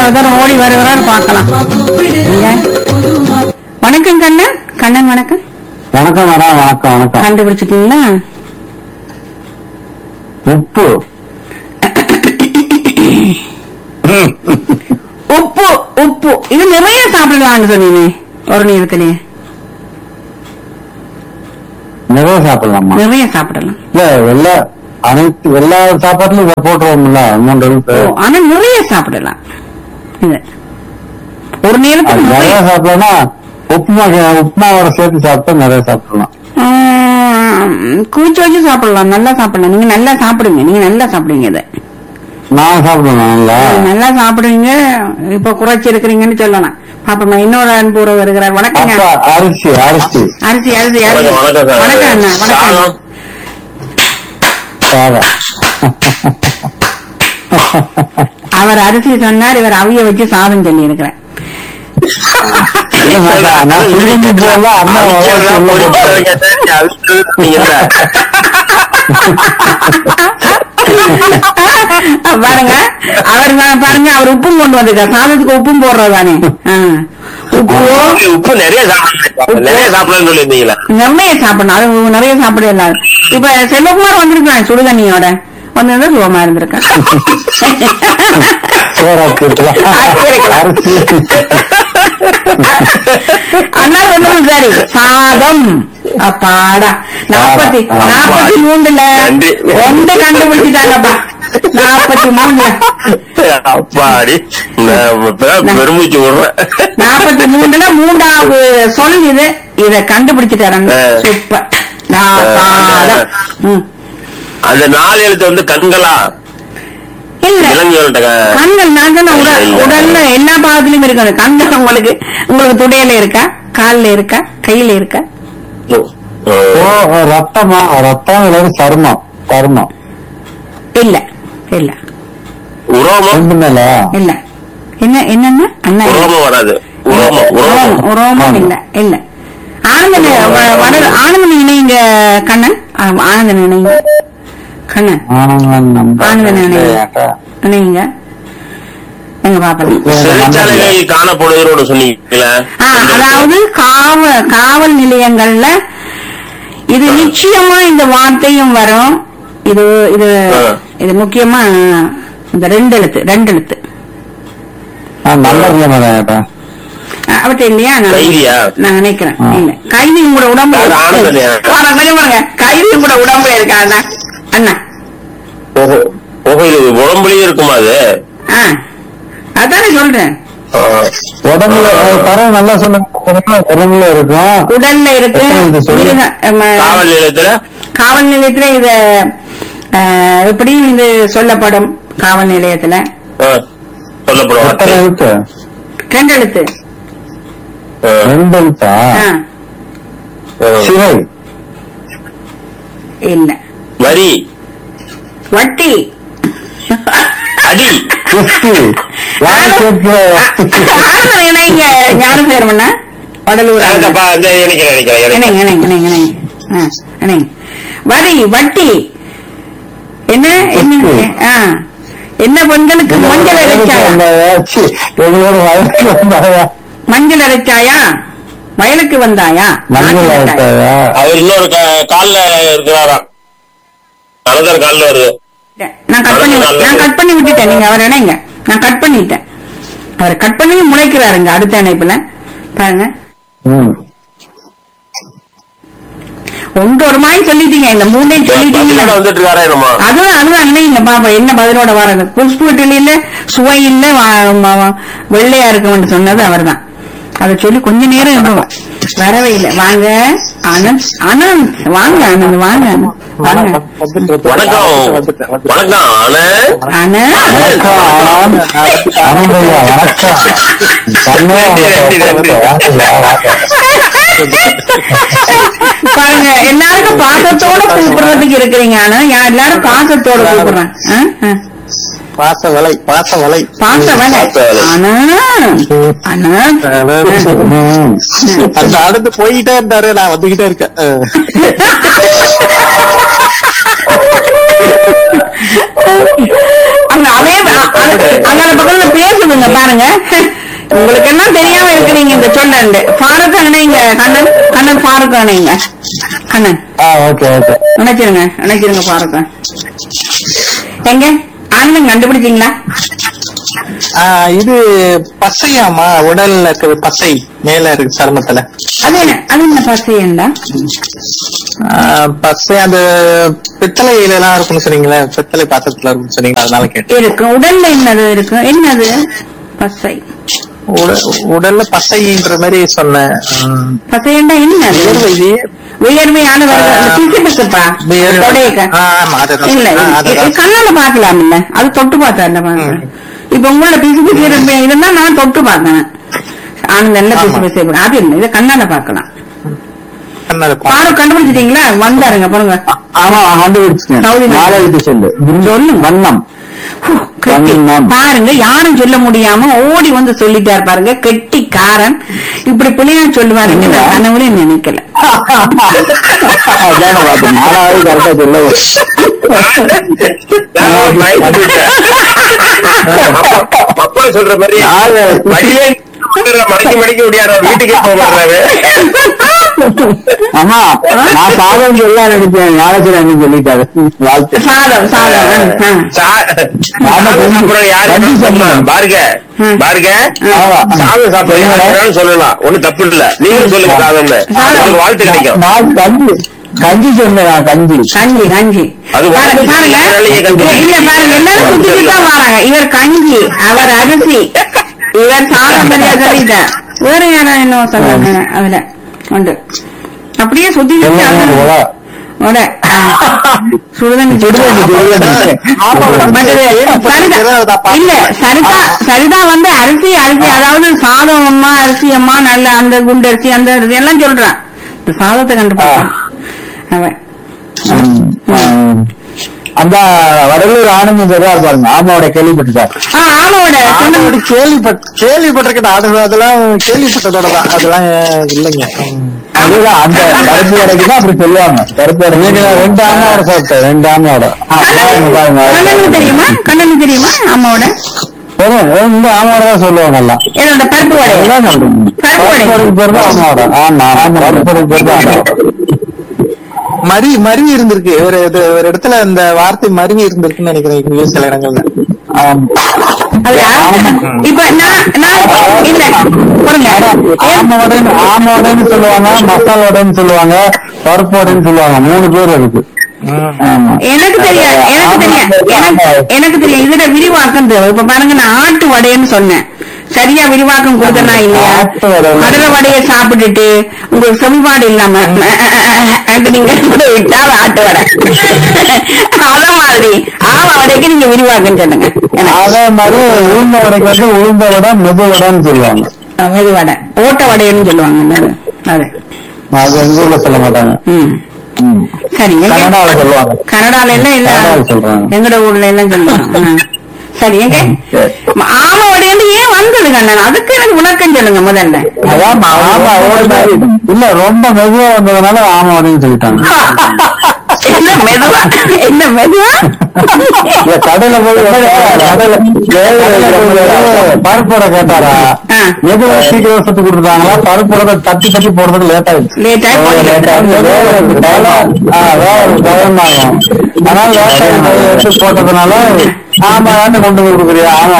ஒருத்தர் ஓடி வருகிறார் பார்க்கலாம் இல்ல? வணக்கம் கண்ணன் கண்ணன் வணக்கம் வணக்கம் மேடம் வணக்கம் வணக்கம் கண்டுபிடிச்சிட்டீங்களா உப்பு உப்பு உப்பு இது நிறைய சாப்பிடலாம்னு சொன்னீங்க ஒரு நேரத்திலே நிறைய சாப்பிடலாமா நிறைய சாப்பிடலாம் இல்ல எல்லா அனைத்து எல்லா சாப்பாட்டுலயும் இதை போட்டுருவோம்ல மூன்று எழுத்து ஓ, ஆனா நிறைய சாப்பிடலாம் இது ஒரு அது நேரத்துக்கு நிறைய நிறைய சாப்பிடலன்னா உப்புமா உப்புமாவோட சேர்த்து சாப்பிட்டா நிறைய சாப்பிடலாம் ஆம், குளிச்சு வச்சு சாப்பிடலாம் நல்லா சாப்பிடலாம் நீங்க நல்லா சாப்பிடுங்க நீங்க நல்லா சாப்பிடுங்க இதை நான் சாப்பிடுவேன் நல்லா நல்லா சாப்பிடுவீங்க இப்ப குறைச்சி இருக்கிறீங்கன்னு சொல்லலாம் பாப்பமா இன்னொரு அன்பு வருகிறார் வணக்கங்க அப்பா அரிசி அரிசி அரிசி அரிசி அரிசி வணக்கம் வணக்கம் சார் வணக்கம் அண்ணா வணக்கம் சாதம் சாதம் அவர் அரிசி சொன்னார் இவர் அவிய வச்சு சாதம் சொல்லி இருக்கிறேன் இல்ல மேடம், நான் சுடுகிட்டு இருந்தா அம்மா அவிச்சதெல்லாம் உள்ள பொடி போட்டு- போடுறீங்க சார். அவிச்சது சொன்னீங்கல்ல. பாருங்க அவர் தான் பாருங்க அவர் உப்பும் கொண்டு வந்திருக்கார் சாதத்துக்கு உப்பும் போடுறதானே உப்பு உப்பு நிறைய சாப்பிடணும் நிறைய சாப்பிடணும்னு சொல்லியிருந்தீங்களா நிறைய சாப்பிடணும் அது நிறைய சாப்பிட இல்லாது இப்ப செல்வகுமார் வந்திருக்கான் சுடுதண்ணியோட வந்திருந்தா சுகமா இருந்திருக்கேன் சோறு ஆக்கிருக்கலாம். அரிசி அண்ணா சொன்னது சரி சாதம் அப்பாடா நாற்பத்தி ஆமா. நாற்பத்தி மூணுல நன்றி. ஒன்று கண்டுபிடிச்சிட்டாங்கப்பா நாற்பத்தி மூணுல அப்பாடி நான் இப்பதான் பெருமிச்சு விடுறேன் நாற்பத்தி மூணுல மூன்றாவது சொல் இது இத கண்டுபிடிச்சிட்டாரங்க ஆ. சூப்பர் நான் சாதம் ம். அந்த நாலு எழுத்து வந்து கண்களா இல்ல இளைஞர்கள்ட்ட க- கண்கள் நான் சொன்ன உடல் இல்ல. உடல்ல எல்லா பாகத்திலும் இருக்கணும் கண்கள் உங்களுக்கு உங்களுக்கு துடையில இருக்கா கால்ல இருக்கா கையில இருக்கா ஓ, ஓ ஓ. ரத்தமா ரத்தம் இல்லாத சருமம் சருமம் இல்ல இல்ல உரோமம் ரெண்டு மேல இல்ல என்ன என்னன்னா அண்ணா இல்ல. உரோமம் வராது உரோமம் உரோமம் உரோமம் உரோமம் இல்ல இல்ல ஆனந்த வட ஆனந்த இணைங்க கண்ணன் ஆ, ஆனந்த இணைங்க கண்ணன் ஆனந்த இணைங்க இணைங்க எங்க பாப்பலாம் சிறைச்சாலைகளில் காணப்படுகிறோம்னு சொன்னீங்களா ஆ, அதாவது காவ காவல் நிலையங்கள்ல இது நிச்சயமா இந்த வார்த்தையும் வரும் இது இது ஆ. இது முக்கியமா இந்த ரெண்டு எழுத்து ரெண்டு எழுத்து நல்ல மேடம் கேட்டேன் அஹ் அவர்ட்ட இல்லையா நான் கைதியா? நான் நினைக்கிறேன் ஆ. இல்ல கைதி கூட உடம்புல அது ஆனந்தனையா? பாருங்க, கொஞ்சம் பாருங்க கைதி கூட உடம்புல இருக்கா அண்ணா அண்ணா ஓஹோ ஓஹோ இது உடம்புலயே இருக்குமா அது ஆ அதானே சொல்றேன் ஆ. உடம்புல அது பரவ நல்லா சொல்லுங்க உடம்புல இருக்கும் உடல்ல இருக்கு எத்தனை எழுத்து சொல்லு? இருங்க, ம, காவல் நிலையத்துல காவல் நிலையத்துல இத அஹ், எப்படி இது சொல்லப்படும் காவல் நிலையத்துல ஆ, சொல்லப்படும் எத்தனை வார்த்தை. எழுத்து ரெண்டு எழுத்து ஆ, ரெண்டு எழுத்தா ஆ, ஆ. சிறை இல்ல வரி வட்டி அடி குஸ்தி யாரு கேட்க ஆனந்த இணைங்க ஞானம் சேர்மண்ணா வடலூர் ஆனந்தம். நாங்கப்பா இந்த நினைக்கிறேன் நினைக்கிறேன் இணைங்க நினைக்கிறேன். இணைங்க இணைங்க இணைங்க ஆ, இணைங்க வரி வட்டி என்ன என்ன வட்டி. ஆ, என்ன பெண்களுக்கு மஞ்சள் அரைச்சாயா சி, எங்களோட வயசுக்கு வந்தாயா மஞ்சள் அரைச்சாயா வயலுக்கு வந்தாயா மஞ்சள் நாட்டு மிட்டாய். ஆயிட்டாயா அவர் இன்னொரு கா- கால்ல இருக்கிறாராம் அனதர் கால்ல வருது நான் கட் பண்ணி நான் கட் பண்ணி விட்டுட்டேன் நீங்க அவர் இணைங்க நான் கட் பண்ணிட்டேன் அவர் கட் பண்ணி முளைக்கிறாருங்க அடுத்த இணைப்புல பாருங்க ம். ஒன்று ஒரு மாதிரி சொல்லிட்டீங்க இந்த மூணையும் பதிலோட சொல்லிட்டீங்க வந்துட்டு இருக்காரா என்னமா அதுவும் அதுவும் இணைங்க பாப்பா என்ன பதிலோட வர்றது குஷ்பு இல்ல சுவை இல்ல வா- ம- வ- வெள்ளையா இருக்கும்னு சொன்னது அவர்தான் அதை சொல்லி கொஞ்ச நேரம் இருந்தோம் வரவே இல்லை வாங்க ஆனந்த் ஆனந்த் வாங்க ஆனந்த் வாங்க ஆனந்த். வாங்க வணக்கம் வணக்கம் ஆனந்த் ஆனந்த் வணக்கம் ஆனந்த். ஆனந்தையா, வணக்கம் கண்ணே நன்றி, நன்றி, நன்றி. பாருங்க எல்லாருக்கும் பாசத்தோட கூப்பிடுறதுக்கு இருக்கிறீங்க ஆனா யா- எல்லாரும் பாசத்தோட கூப்பிடுறேன் ஆ? ஆ. பாச வலை பாச வலை பாச வேலை பாச வேலை. ஆனா ஆனா ம். அந்த அடுத்து போய்கிட்டே இருந்தாரு நான் வந்துகிட்டே இருக்கேன் அஹ். அங்க அதே அ- அ- அங்க அந்த பக்கத்துல பேசுதுங்க பாருங்க உங்களுக்கு என்ன தெரியாம இருக்கிறீங்க இந்த சொல்லண்டு ஃபாரூக் அணைங்க கண்ணன் கண்ணன் ஃபாரூக் அணைங்க கண்ணன் ஆ ஓகே ஓகே நினைச்சிருங்க நினைச்சிருங்க ஃபாரூக் எங்க ஆனந்தம் கண்டுபிடிச்சீங்களா ஆ, இது பசையாமா உடல்ல இருக்கிற பசை மேல இருக்கு சருமத்துல அது என்ன அது என்ன பசையண்டா ஆ, பசை அந்த பித்தளையில எல்லாம் இருக்கும்னு சொன்னீங்களே பித்தளை பாத்திரத்துல இருக்கும்னு சொன்னீங்க அதனால கேட்டேன் இருக்கு உடல்ல என்னது இருக்கு என்னது பசை உட- உடல்ல பசைன்ற மாதிரி சொன்னேன் ம். பசையண்டா என்னது வியர்வை. உயர்மையான பிசுபிசுப்பா வியர்வை. தொடையக்க ஆ, ஆமா, அதுதான். இல்ல ஆ, அதுதான். இது கண்ணால பாக்கலாம் இல்ல அது தொட்டு பார்த்தா பாருங்க இப்ப உங்களோட பிசு பிசு இருப்ப- இருந்தா நான் தொட்டு பார்த்தேன் ஆனந்த நல்ல பிசு ஆமா. பிசு இருக்கு. அது இல்லை இதை கண்ணால பாக்கலாம் கண்ணால பா- பாரு கண்டுபிடிச்சிட்டீங்களா வந்தாருங்க பாருங்க ஆமா கண்டுபிடிச்சேன் சவுதி நாடு. நாலு எழுத்து சொல்லு சொல்லுங்க. வண்ணம் ஹூ, கெட்டி. வண்ணம். பாருங்க யாரும் சொல்ல முடியாம ஓடி வந்து சொல்லிட்டார் பாருங்க கெட்டி காரன் இப்படி பிள்ளையா சொல்லுவாருங்க நான் கனவுல நினைக்கல அதான பார்த்தேன் நாலாவது கரெக்டா சொல்ல நான் ஒரு line சொல்லிட்டேன். அப்பா- அப்பா சொல்ற மாதிரி நாலு வழியே மடக்கி மடக்கி முடியாத வீட்டுக்கே போக மாட்டாரு ஆமா நான் சாதம் சொல்ல நினைச்சேன் ஞானத்தில் அண்ணன் சொல்லிட்டாரு வாழ்த்து சாதம் சாதம் ஆ, ஆ. அப்புறம் யாரு கஞ்சி சொன்னா சொன்னேன். பாருங்க ம். பாருங்க ஆமா. சாதம் சாப்பிடுறீங்க சொல்லலாம் ஒண்ணு தப்பு இல்ல நீங்களும் சொல்லுங்க சாதம்னு உங்களுக்கு வாழ்த்து கிடைக்கும் நான் கஞ்சி கஞ்சி சொன்னேன் நான் கஞ்சி கஞ்சி கஞ்சி அது பாருங்க வந்து பாருங்க இதனாலேயே கஞ்சி. இல்ல பாருங்க எல்லாரும் சுத்திட்டு தான் வராங்க இவர் கஞ்சி அவர் அரிசி இவர் சாதம் சரியா சொல்லிட்டார் வேற யாரும் என்ன சொன்னாங்க அதுல உண்டு அப்படியே சுத்திட்டு சொல்லுங்க, உலா. உட சுடுதண்ணி சுடுதண்ணி, சுடுதண்ணி. மற்றது சரிதா இல்ல சரிதா சரிதா வந்து அரிசி அரிசி அதாவது சாதம் அம்மா அரிசி அம்மா நல்ல அந்த குண்டு அரிசி அந்த அரிசி எல்லாம் சொல்றான் இந்த சாதத்தை கண்டுபிடிச்சான் அவன் ம், ம். அந்த வடலூர் ஆனந்தம் சொல்றாரு பாருங்க ஆமாவோட கேள்விப்பட்டுட்டார் ஆ, ஆமாவோட சொன்ன- ஆமாவோட கேள்விப்பட் கேள்விப்பட்டிருக்கேன் அது அதெல்லாம் கேள்விப்பட்டதோட தான் அதெல்லாம் இல்லைங்க ம். அதுதான் அந்த கருப்பு வடைக்கு தான் அப்படி சொல்லுவாங்க கருப்பு வடை நீங்க ரெண்டு ஆமாவோட சாப்பிட்டேன் ரெண்டு ஆமாவோட ஆ, பாருங்க, பாருங்க. கண்ணனுக்கு தெரியுமா கண்ணனுக்கு தெரியுமா அம்மாவோட வெறும் இந்த ஆமாவோட தான் சொல்லுவாங்க எல்லாம் என்னோட பருப்பு வடை அதுதான் சொல்றேன். கருப்பு வடை. கருப்பு வடைக்கு பேர் தான் ஆமாவோட ஆமா ஆமா கருப்பு வடைக்கு பேர் தான் ஆமாவோட. மறி மருவி இருந்திருக்கு ஒரு இது ஒரு இடத்துல இந்த வார்த்தை மருவி இருந்திருக்குன்னு நினைக்கிறேன் இங்க சில இடங்கள்ல ஆமா. அது யாரு? இப்ப நான் நான் இல்ல பாருங்க ஆமவடைன்னு ஆமவடைன்னு சொல்லுவாங்க மசால் வடைன்னு சொல்லுவாங்க பருப்பு வடைன்னு சொல்லுவாங்க மூணு பேர் இருக்கு ஆமா எனக்கு தெரியாது எனக்கு தெரியாது எனக்கு எனக்கு தெரியும் இதுல விரிவாக்கம் தேவை இப்ப பாருங்க நான் ஆட்டு வடைன்னு சொன்னேன் சரியா விரிவாக்கம் கொடுத்தனா இல்லையா ஆட்டு வடை. கடலை வடையை சாப்பிட்டுட்டு உங்களுக்கு செவிபாடு இல்லாம அங்க நீங்க கூட விட்டா அது ஆட்டு வடை அத மாதிரி ஆமா வடைக்கு நீங்க விரிவாக்கம் சொல்லுங்க எனக்கு. அதே மாதிரி உளுந்த வடைக்கு வந்து உளுந்த வடை மெது வடைன்னு சொல்லுவாங்க அஹ் மெது வடை ஓட்ட வடைன்னு சொல்லுவாங்க அது. அது அது எங்க ஊர்ல சொல்ல மாட்டாங்க ம் ம். சரிங்க கன்னடால சொல்லுவாங்க கனடால எல்லாம் இல்ல கனடால சொல்றாங்க. எங்கட ஊர்ல எல்லாம் சொல்லுவாங்க ஆ. சரி எங்க சரி. ஆமா உடையந்து ஏன் வந்தது கண்ணன் அதுக்கு எனக்கு விளக்கம் சொல்லுங்க முதல்ல அதான் ஆமா ஓடு மாதிரி. இல்ல ரொம்ப மெதுவா வந்ததுனால ஆமா வடைன்னு சொல்லிட்டாங்க என்ன மெதுவா என்ன மெதுவா இல்ல கடையில போய் கடையில பருப்போட கேட்டாரா ஆ. எது சீக்கிரம் சுட்டு கொடுத்துட்டாங்களா பருப்போட தட்டி தட்டி போடுறதுக்கு லேட் ஆயிடுச்சு லேட் ஆகி போனீங்க. லேட் ஆகுது. வேற ஒரு time ஆகும். ஆ, வேற ஒரு time ஆகும். அதனால லேட் ஆகி போய் எடுத்து போட்டதுனால ஆமா தானே கொண்டு போய் கொடுக்குறியா ஆமா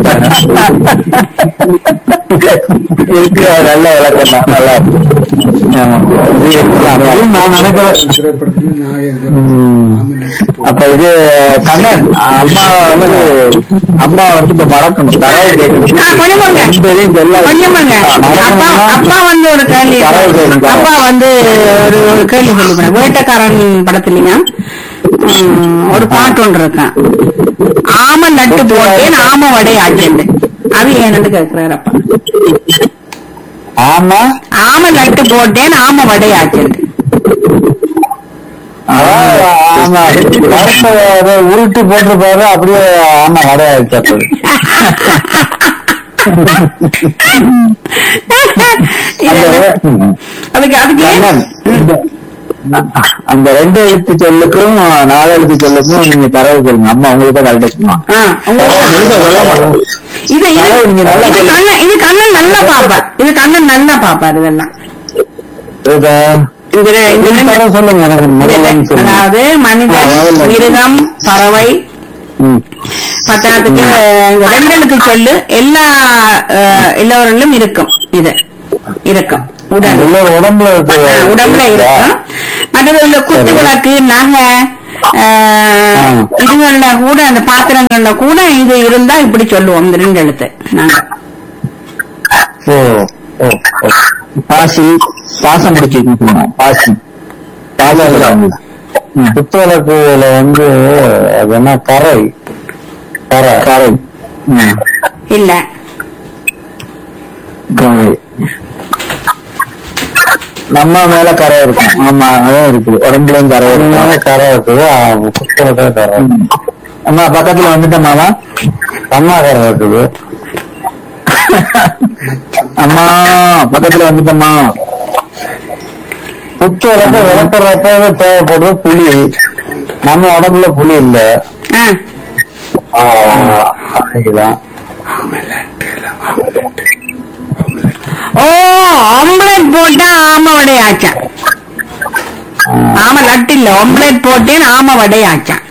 இருக்கு அது நல்ல விளக்கம் தான் நல்லா இருக்கு. ஆமா. இது இருக்கலாம். அதுவும் நான் நினைக்கிறேன் ம். அப்ப இது கண்ணன் அம்மா வந்து அம்மா வந்து இப்ப மறக்கணும் தரவு கேட்கணும் ஆ, கொஞ்சம் பாருங்க. தெரியும் தெரியாது. கொஞ்சம் பாருங்க. ஆ, அப்பா மறக்கணும்னா அப்பா வந்து ஒரு கேள்வி தரவு கேட்கணும். அப்பா வந்து ஒரு ஒரு கேள்வி சொல்லி வேட்டக்காரன் படத்துலயா ம், ஒரு பாட்டு ஒன்று இருக்கான் ஆம நட்டு போட்டேன் ஆம வடை ஆச்சேன் அது ஏன்னு கேக்குறாரு அப்பா ஆமா ஆம நட்டு போட்டேன் ஆம வடை ஆச்சேன் அதாவது ஆமா வறுத்த அதை உருட்டி போட்டிருப்பாரு அப்படியே ஆமா வடையாச்சு அப்படி அதுக்கு அதுக்கு ஏன் கண்ணன், இந்த- அந்த ரெண்டு எழுத்து சொல்லுக்கும் நாலு எழுத்து சொல்லுக்கும் நீங்க தரவு சொல்லுங்க அம்மா உங்களுக்கு தான் கரெக்டா ஆ, உங்களுக்கு- இது இது அதாவது நீங்க நல்லா இது கண்ணன் இது கண்ணன் நல்லா பாப்பார் இது கண்ணன் நல்லா பாப்பார் இதெல்லாம் இதா இது ரெ- இது இந்த ரெண்டு- தடவை சொல்லுங்க எனக்கு முதல்ல சொல்லுங்க அதாவது மனிதன் ஆ, முதல்ல. மிருகம் பறவை ம். பத்தாவதுக்கு இந்த ரெண்டெழுத்து சொல்லு எல்லா அஹ், எல்லோரிலும் இருக்கும் இது இருக்கும் உடல் உள்ள உடம்புல இருக்கு ஆ, உடம்புல இருக்கும் மற்றது இந்த குத்து விளக்கு நகை ஆஹ், ஆ. இதுகள்ல கூட அந்த பாத்திரங்கள்ல கூட இது இருந்தா இப்படி சொல்லுவோம் இந்த ரெண்டு எழுத்து நாங்க ஓ ஓ ஓ. பாசி பாசம் பிடிச்சிருக்கீங்க பாசி பாசம் புத்தகத்துல வந்து அது என்ன கரை கரை கரை ம். இல்ல கரை நம்ம மேல கரை இருக்கும் ஆமா அதான் இருக்குது உடம்புலயும் கரை இருக்கும் கரை இருக்குது ஆ, புத்தகத்துல கரை அம்மா பக்கத்துல வந்துட்டோமாவா அம்மா கரை இருக்குது அம்மா பக்கத்துல வந்துட்டோமா புத்து வளர்க்க விளக்குறப்ப தேவைப்படுறது புளி நம்ம உடம்புல புளி இல்ல ஆ, அதுதான் ஓ ஆம்லெட் போட்டா ஆம வடை ஆச்சான் ஆம லட்டு இல்ல ஆம்லெட் போட்டேன் ஆம வடை ஆச்சான்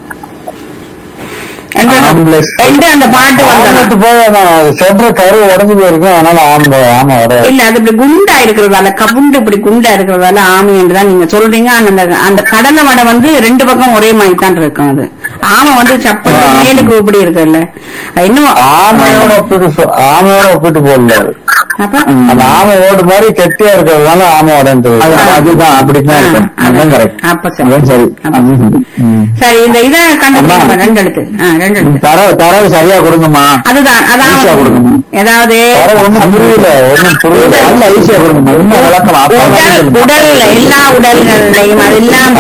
என்று- Omelette. என்று அந்த பாட்டு வந்தது ஆம்பளத்து போய் அந்த சென்ற கரு உடஞ்சு போயிருக்கும் அதனால ஆம்ப ஆமா வர இல்ல அது இப்படி குண்டா இருக்கிறதால கபுண்டு இப்படி குண்டா இருக்கிறதால ஆமை என்றுதான் நீங்க சொல்றீங்க ஆனா அந்த அந்த கடலை வடை வந்து ரெண்டு பக்கம் ஒரே மாதிரி தான் இருக்கும் அது ஆமை வந்து சப்பல் ஆ. மேலுக்கு இப்படி இருக்குல்ல அது இன்னும் ஆமையோட ஒப்பிட்டு சொ- ஆமையோட ஒப்பிட்டு போடல அப்ப அந்த ஆமை ஓடு மாதிரி கெட்டியா இருக்கிறதுனால ஆமை உடஞ்சது அதுதான் அப்படித்தான் இருக்கும் அதுதான் கரெக்ட் அப்ப சரி. அதான் சரி அப்ப. அதுதான் சரி. ம். சரி இந்த இதை கண்டுபிடிங்க அம்மா. ரெண்டு எழுத்து ஆ, ரெண்டு எழுத்து தரவு தரவு சரியா கொடுங்கம்மா அதுதான் ஈஸியா அதான் கொடுக்கணும். ஏதாவது தரவு ஒண்ணும் புரியல ஒண்ணும் புரியல நல்ல ஈஸியா கொடுங்கம்மா இன்னும் விளக்கம் அப்பா உடல் உடல் எல்லா உடல்கள்லையும் அது இல்லாம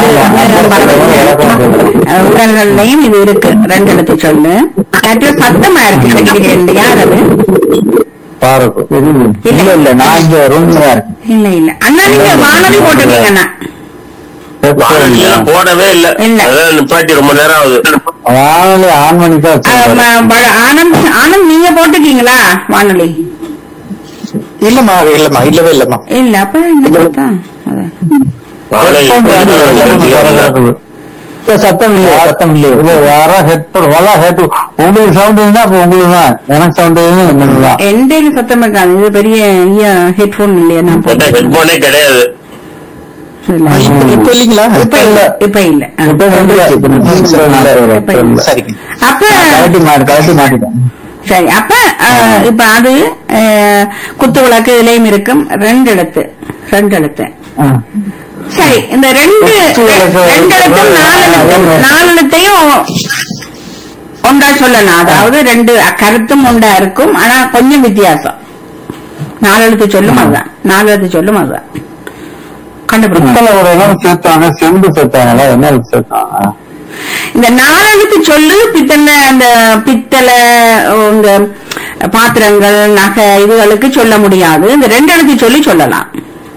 அஹ், உடல்கள்லையும் இது இருக்கு ரெண்டு எழுத்து சொல்லு அது சத்தமா இருக்கு கிடைக்கிறேன் இல்லையா அது பாருக்கு இல்ல இல்ல நான் இங்க ரூம்ல தான் இல்ல இல்ல அண்ணா நீங்க வானொலி போட்டுருக்கீங்கண்ணா வானொலி இருக்கேன் போடவே இல்ல இல்ல. அதான் நிப்பாட்டி ரொம்ப நேரம் ஆகுது வானொலி ஆன் பண்ணி தான் அஹ், வச்சிருக்கேன். ம- ப- ஆனந்த் ஆனந்த் நீங்க போட்டுருக்கீங்களா வானொலி இல்லம்மா இல்லம்மா இல்லவே இல்லம்மா இல்ல அப்ப இந்த பார்த்தா அதான். வானொலி இல்ல, சத்தம் இல்லையா சத்தம் இல்லையா இல்ல யாரா ஹெட் வலா ஹெட் உங்களுக்கு சவுண்ட் இருந்தா அப்ப உங்களுக்கு தான் எனக்கு சவுண்ட் எனக்கு தான் எந்த இது சத்தம் இருக்காது இது பெரிய ஹெட்போன் இல்லையா நான் போட்டு ஹெட்போனே கிடையாது இல்ல. இப்ப இப்ப இல்லீங்களா இப்ப இல்ல இப்ப இல்ல ஆ. இப்ப வந்துருச்சு. இப்ப இப்ப இல்ல. சரிங்க அப்ப கழட்டி மாட்டு கழட்டி மாட்டிட்டேன் சரி அப்ப அஹ், இப்ப அது அஹ், குத்து விளக்கு இதுலயும் இருக்கும் ரெண்டு எழுத்து ரெண்டு எழுத்து ஆ. சரி இந்த ரெண்டு குத்து விளக்கு, ரெண்டு எழுத்தும் நாலு எழுத்தும் நாலு எழுத்தையும் ஒன்றா சொல்லலாம் அதாவது ரெண்டு கருத்தும் ஒன்றா இருக்கும் ஆனா கொஞ்சம் வித்தியாசம் நாலு எழுத்து சொல்லும் அதுதான் நாலு எழுத்து சொல்லும் அதுதான் கண்டுபிடிக்கும் பித்தளை ஒரு இடம் சேர்த்தாங்க செம்பு சேர்த்தாங்களா என்ன சேர்த்தாங்க இந்த நாலெழுத்து சொல்லு பித்தளை அந்த பித்தளை இந்த பாத்திரங்கள் நகை இதுகளுக்கு சொல்ல முடியாது இந்த ரெண்டு எழுத்து சொல்லி சொல்லலாம்